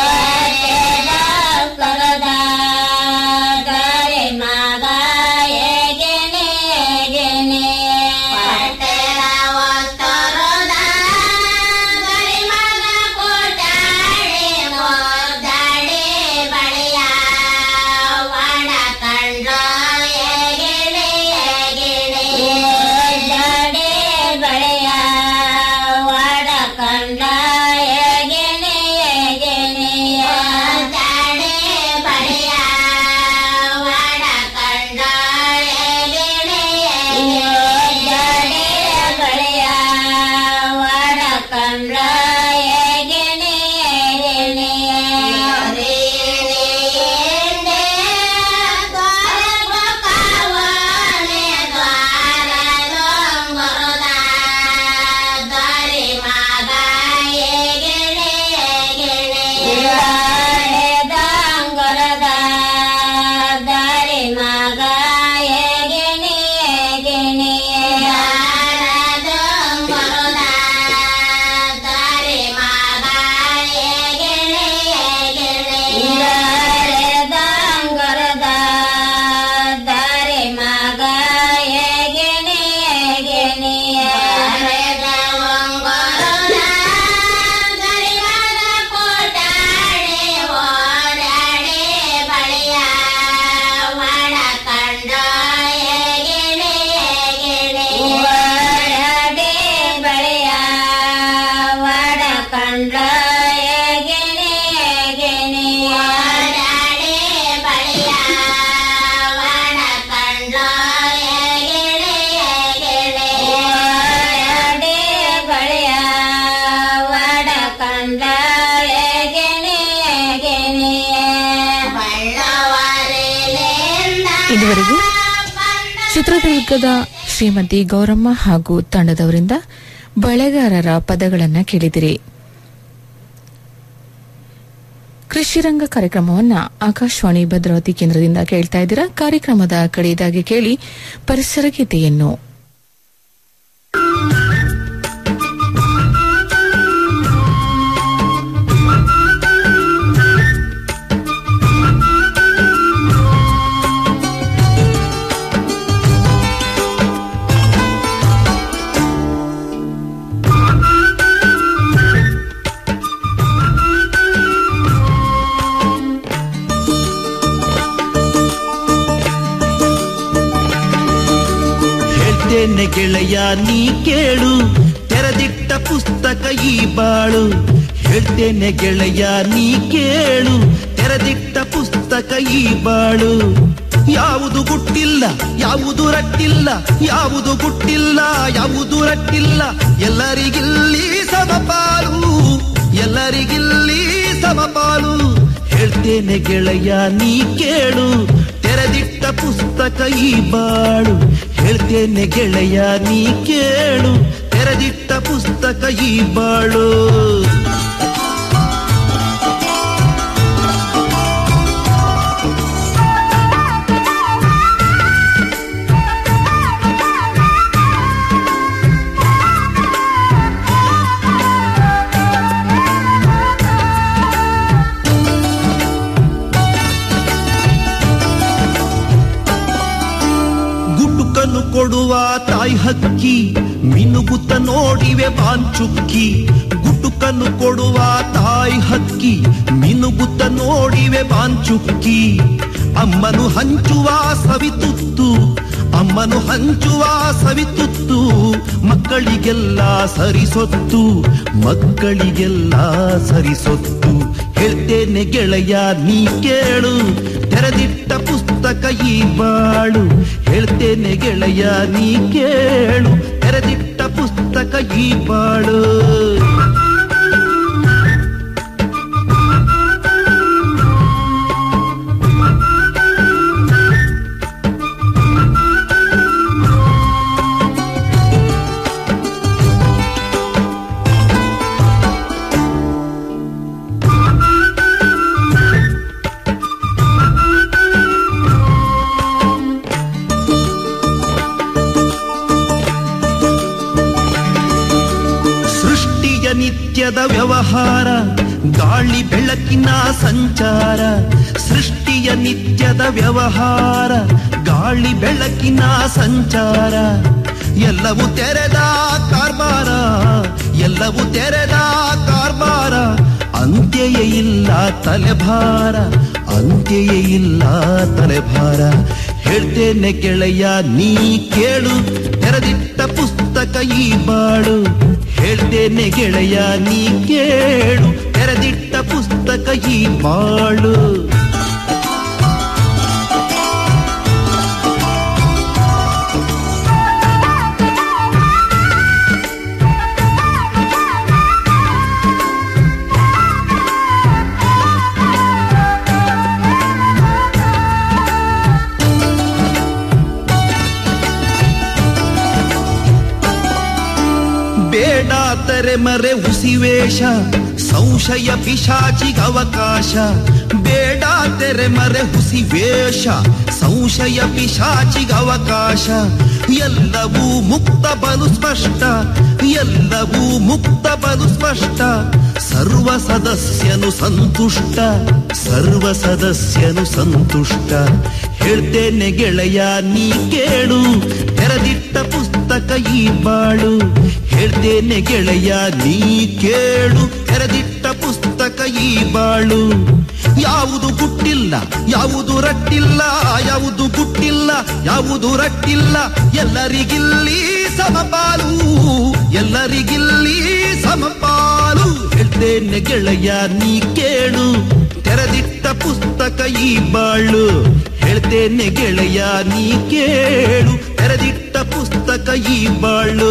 ಸುರದ ದಾರಿ ಮಗ ಗಿಣಿಯ ಗಿಣಿಯ ಪಟ್ಟದ ವಸ್ತರದ ದಾರಿ ಮಗ ಕೋಟಾಡಿ ಮೋದಾಡಿ ಬಳಿಯ ವಾಡ ಕಂಡ್ರೋ ಗಿಣಿಯ ಗಿಣಿಯ ದಾಡಿ ಬಳಿಯ ವಾಡ ಕಂಡ ಗಿಣಿಯ ಗಿಣಿಯ ದಾಡಿ ಬಳಿಯ ವಾಡ ಕಂಡ ಗಿಣಿಯ ದಾಡಿ ಬಳಿಯ ವಾಡ ಕಂಡ ಗಿಣಿಯ ಗಿಣಿಯ ರೇಣಿಯೆಂದೆ ದ್ವಾರ ಕಾವನೆ ದ್ವಾರ ದೊಂಗರದ ದಾರಿ ಮಗ ಗಿಣಿಯ ಗಿಣಿಯ ದಂಗರದ ದಾರಿ ಮಗ ಗಿಣಿಯ ಗಿಣಿಯ ದೊಂಗರದ ದಾರಿ ಮಗ ಗಿಣಿಯ ಗಿಣಿಯ ದಂಗರದ ದಾರಿ ಮಗ ಗಿಣಿಯ ಗಿಣಿಯ ವಂಗರದ ದಾರಿ ಮಗ ಕೋಟಾಡಿ ಓಡಾಡಿ ಬಳಿಯ ಮಾಡ ಕಂಡ ಗಿಣಿಯ ಗಿಣಿಯ ಓಡಾಡಿ ಬಳಿಯ ವಾಡ ಕಂಡ ಗಿಣಿಯ ಗಿಣಿಯ ಓಡಾಡಿ ಬಳಿಯ ವಾಡ ಕಂಡ ಗಿಣಿಯ ಗಿಣಿಯ ಓಡಾಡಿ ಬಳಿಯ ವಾಡ ಕಂಡ ಗಿಣಿಯ ಗಿಣಿಯ ಬಳ್ಳವಾರಿಲಿಂದ ಇದುವರೆಗೂ ಚಿತ್ರದುರ್ಗದ ಶ್ರೀಮತಿ ಗೌರಮ್ಮ ಹಾಗೂ ತಂಡದವರಿಂದ ಬಳೆಗಾರರ ಪದಗಳನ್ನ ಕೇಳಿದಿರಿ ಕೃಷಿರಂಗ ಕಾರ್ಯಕ್ರಮವನ್ನ ಆಕಾಶವಾಣಿ ಭದ್ರಾವತಿ ಕೇಂದ್ರದಿಂದ ಕೇಳ್ತಾ ಇದ್ದೀರಾ ಕಾರ್ಯಕ್ರಮದ ಕಡೆಯದಾಗಿ ಕೇಳಿ ಪರಿಸರ ಗೀತೆಯನ್ನು ಹೇಳ್ತೇನೆ ಗೆಳೆಯ ನೀ ಕೇಳು ತೆರೆದಿಟ್ಟ ಪುಸ್ತಕ ಈ ಬಾಳು ಹೇಳ್ತೇನೆ ಗೆಳೆಯ ನೀ ಕೇಳು ತೆರೆದಿಟ್ಟ ಪುಸ್ತಕ ಈ ಬಾಳು ಯಾವುದು ಗುಟ್ಟಿಲ್ಲ ಯಾವುದು ರಟ್ಟಿಲ್ಲ ಯಾವುದು ಗುಟ್ಟಿಲ್ಲ ಯಾವುದು ರಟ್ಟಿಲ್ಲ ಎಲ್ಲರಿಗಿಲ್ಲಿ ಸಮಪಾಲು ಎಲ್ಲರಿಗಿಲ್ಲಿ ಸಮಪಾಲು ಹೇಳ್ತೇನೆ ಗೆಳೆಯ ನೀ ಕೇಳು ತೆರೆದಿಟ್ಟ ಪುಸ್ತಕ ಈ ಬಾಳು ಹೇಳ್ತೇನೆ ಗೆಳೆಯ ನೀ ಕೇಳು ತೆರೆದಿಟ್ಟ ಪುಸ್ತಕ ಈ ಬಾಳು ಗುಟುಕನ್ನು ಕೊಡುವ ತಾಯಿ ಹಕ್ಕಿ ಮಿನುಗುತ್ತ ನೋಡಿವೆ ಬಾಂಚುಕ್ಕಿ ಗುಟುಕನ್ನು ಕೊಡುವ ತಾಯಿ ಹಕ್ಕಿ ಮಿನುಗುತ್ತ ನೋಡಿವೆ ಬಾಂಚುಕ್ಕಿ ಅಮ್ಮನು ಹಂಚುವ ಸವಿತುತ್ತು ಅಮ್ಮನು ಹಂಚುವ ಸವಿತುತ್ತು ಮಕ್ಕಳಿಗೆಲ್ಲ ಸರಿಸೊತ್ತು ಮಕ್ಕಳಿಗೆಲ್ಲ ಸರಿಸೊತ್ತು ಹೇಳ್ತೇನೆ ಗೆಳೆಯ ನೀ ಕೇಳು ತೆರೆದಿಟ್ಟ ಪುಸ್ತಕ ಈ ಬಾಳು ಹೇಳ್ತೇನೆ ಗೆಳೆಯ ನೀ ಕೇಳು ತೆರೆದಿಟ್ಟ ಪುಸ್ತಕ ಈ ಬಾಳು ಸೃಷ್ಟಿಯ ನಿತ್ಯದ ವ್ಯವಹಾರ ಗಾಳಿ ಬೆಳಕಿನ ಸಂಚಾರ ಸೃಷ್ಟಿಯ ನಿತ್ಯದ ವ್ಯವಹಾರ ಗಾಳಿ ಬೆಳಕಿನ ಸಂಚಾರ ಎಲ್ಲವೂ ತೆರೆದ ಕಾರ್ಬಾರ ಎಲ್ಲವೂ ತೆರೆದ ಕಾರ್ಬಾರ ಅಂತ್ಯಯೇ ಇಲ್ಲ ತಲೆಭಾರ ಅಂತ್ಯಯೇ ಇಲ್ಲ ತಲೆಭಾರ ಹೇಳ್ತೇನೆ ಗೆಳೆಯ ನೀ ಕೇಳು ತೆರೆದಿಟ್ಟ ಪುಸ್ತಕ ಈ ಬಾಳು ಹೇಳ್ತೇನೆ ಗೆಳೆಯ ನೀ ಕೇಳು ತೆರೆದಿಟ್ಟ ಪುಸ್ತಕ ಈ ಬಾಳು ಬೇಡ ತೆರೆಮರೆ ಹುಸಿವೇಶ ಸಂಶಯ ಪಿಶಾಚಿಗವಕಾಶ ಬೇಡ ತೆರೆಮರೆ ಹುಸಿವೇಶ ಸಂಶಯ ಪಿಶಾಚಿಗವಕಾಶ ಎಲ್ಲವೂ ಮುಕ್ತ ಬಲು ಸ್ಪಷ್ಟ ಎಲ್ಲವೂ ಮುಕ್ತ ಬಲು ಸ್ಪಷ್ಟ ಸರ್ವ ಸದಸ್ಯನು ಸಂತುಷ್ಟ ಸರ್ವ ಸದಸ್ಯನು ಸಂತುಷ್ಟ ಹೇಳ್ತೇನೆ ಗೆಳೆಯ ನೀ ಕೇಳು ತೆರೆದಿಟ್ಟ ಪುಸ್ತಕ ಈ ಬಾಳು ಹೇಳ್ತೇನೆ ಗೆಳೆಯ ನೀ ಕೇಳು ತೆರೆದಿಟ್ಟ ಪುಸ್ತಕ ಈ ಬಾಳು ಯಾವುದು ಗುಟ್ಟಿಲ್ಲ ಯಾವುದು ರಟ್ಟಿಲ್ಲ ಯಾವುದು ಗುಟ್ಟಿಲ್ಲ ಯಾವುದು ರಟ್ಟಿಲ್ಲ ಎಲ್ಲರಿಗಿಲ್ಲಿ ಸಮಪಾಲು ಎಲ್ಲರಿಗಿಲ್ಲಿ ಸಮಪಾಲು ಹೇಳ್ತೇನೆ ಗೆಳೆಯ ನೀ ಕೇಳು ತೆರೆದಿಟ್ಟ ಪುಸ್ತಕ ಈ ಬಾಳು ಹೇಳ್ತೇನೆ ಗೆಳೆಯ ನೀ ಕೇಳು ತೆರೆದಿಟ್ಟ ಪುಸ್ತಕ ಈ ಬಾಳು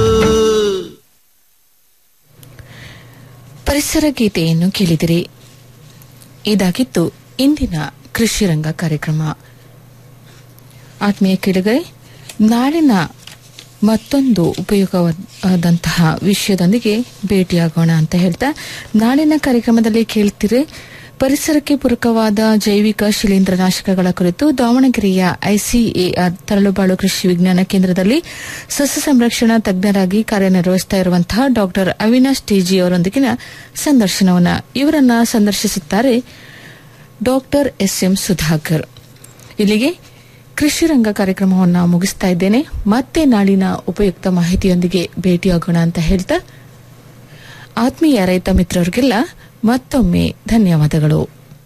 ಪರಿಸರ ಗೀತೆಯನ್ನು ಕೇಳಿದಿರಿ ಇದಾಗಿತ್ತು ಇಂದಿನ ಕೃಷಿ ರಂಗ ಕಾರ್ಯಕ್ರಮ ಆತ್ಮೀಯ ಕೇಳಿಗರೆ ನಾಳಿನ ಮತ್ತೊಂದು ಉಪಯೋಗವಾದಂತಹ ವಿಷಯದೊಂದಿಗೆ ಭೇಟಿಯಾಗೋಣ ಅಂತ ಹೇಳ್ತಾ ನಾಳಿನ ಕಾರ್ಯಕ್ರಮದಲ್ಲಿ ಕೇಳ್ತಿರೆ ಪರಿಸರಕ್ಕೆ ಪೂರಕವಾದ ಜೈವಿಕ ಶಿಲೀಂಧ್ರನಾಶಕಗಳ ಕುರಿತು ದಾವಣಗೆರೆಯ ಐಸಿಎಆರ್ ತರಳುಬಾಳು ಕೃಷಿ ವಿಜ್ಞಾನ ಕೇಂದ್ರದಲ್ಲಿ ಸಸ್ಯ ಸಂರಕ್ಷಣಾ ತಜ್ಞರಾಗಿ ಕಾರ್ಯನಿರ್ವಹಿಸುತ್ತಾ ಇರುವಂತಹ ಡಾಕ್ಟರ್ ಅವಿನಾಶ್ ಟಿಜಿ ಅವರೊಂದಿಗಿನ ಸಂದರ್ಶನವನ್ನ ಇವರನ್ನ ಸಂದರ್ಶಿಸುತ್ತಾರೆ ಡಾಕ್ಟರ್ ಎಸ್ಎಂ ಸುಧಾಕರ್ ಇಲ್ಲಿಗೆ ಕೃಷಿ ರಂಗ ಕಾರ್ಯಕ್ರಮವನ್ನು ಮುಗಿಸ್ತಾ ಇದ್ದೇನೆ ಮತ್ತೆ ನಾಳಿನ ಉಪಯುಕ್ತ ಮಾಹಿತಿಯೊಂದಿಗೆ ಭೇಟಿಯಾಗೋಣ ಅಂತ ಹೇಳ್ತಾ ಆತ್ಮೀಯ ರೈತ ಮಿತ್ರರಿಗೆಲ್ಲ ಮತ್ತೊಮ್ಮೆ ಧನ್ಯವಾದಗಳು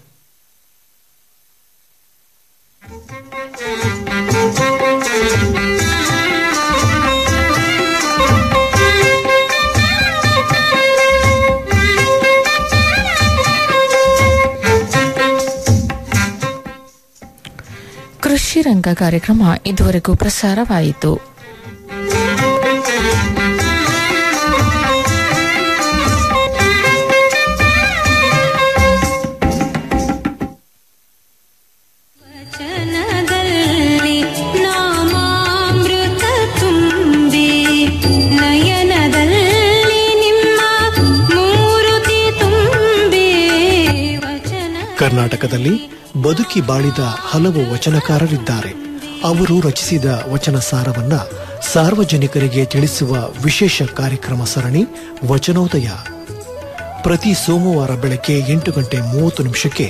ಕೃಷಿ ರಂಗ ಕಾರ್ಯಕ್ರಮ ಇದುವರೆಗೂ ಪ್ರಸಾರವಾಯಿತು ವಚನದಲ್ಲಿ ನಾಮಾಮೃತ ತುಂಬಿ ನಯನದಲ್ಲಿ ನಿಮ್ಮ ಮೂರುತಿ ತುಂಬಿ ವಚನ ಕರ್ನಾಟಕದಲ್ಲಿ ಬದುಕಿ ಬಾಳಿದ ಹಲವು ವಚನಕಾರರಿದ್ದಾರೆ ಅವರು ರಚಿಸಿದ ವಚನ ಸಾರವನ್ನ ಸಾರ್ವಜನಿಕರಿಗೆ ತಿಳಿಸುವ ವಿಶೇಷ ಕಾರ್ಯಕ್ರಮ ಸರಣಿ ವಚನೋದಯ ಪ್ರತಿ ಸೋಮವಾರ ಬೆಳಗ್ಗೆ ಎಂಟು ಗಂಟೆ ಮೂವತ್ತು ನಿಮಿಷಕ್ಕೆ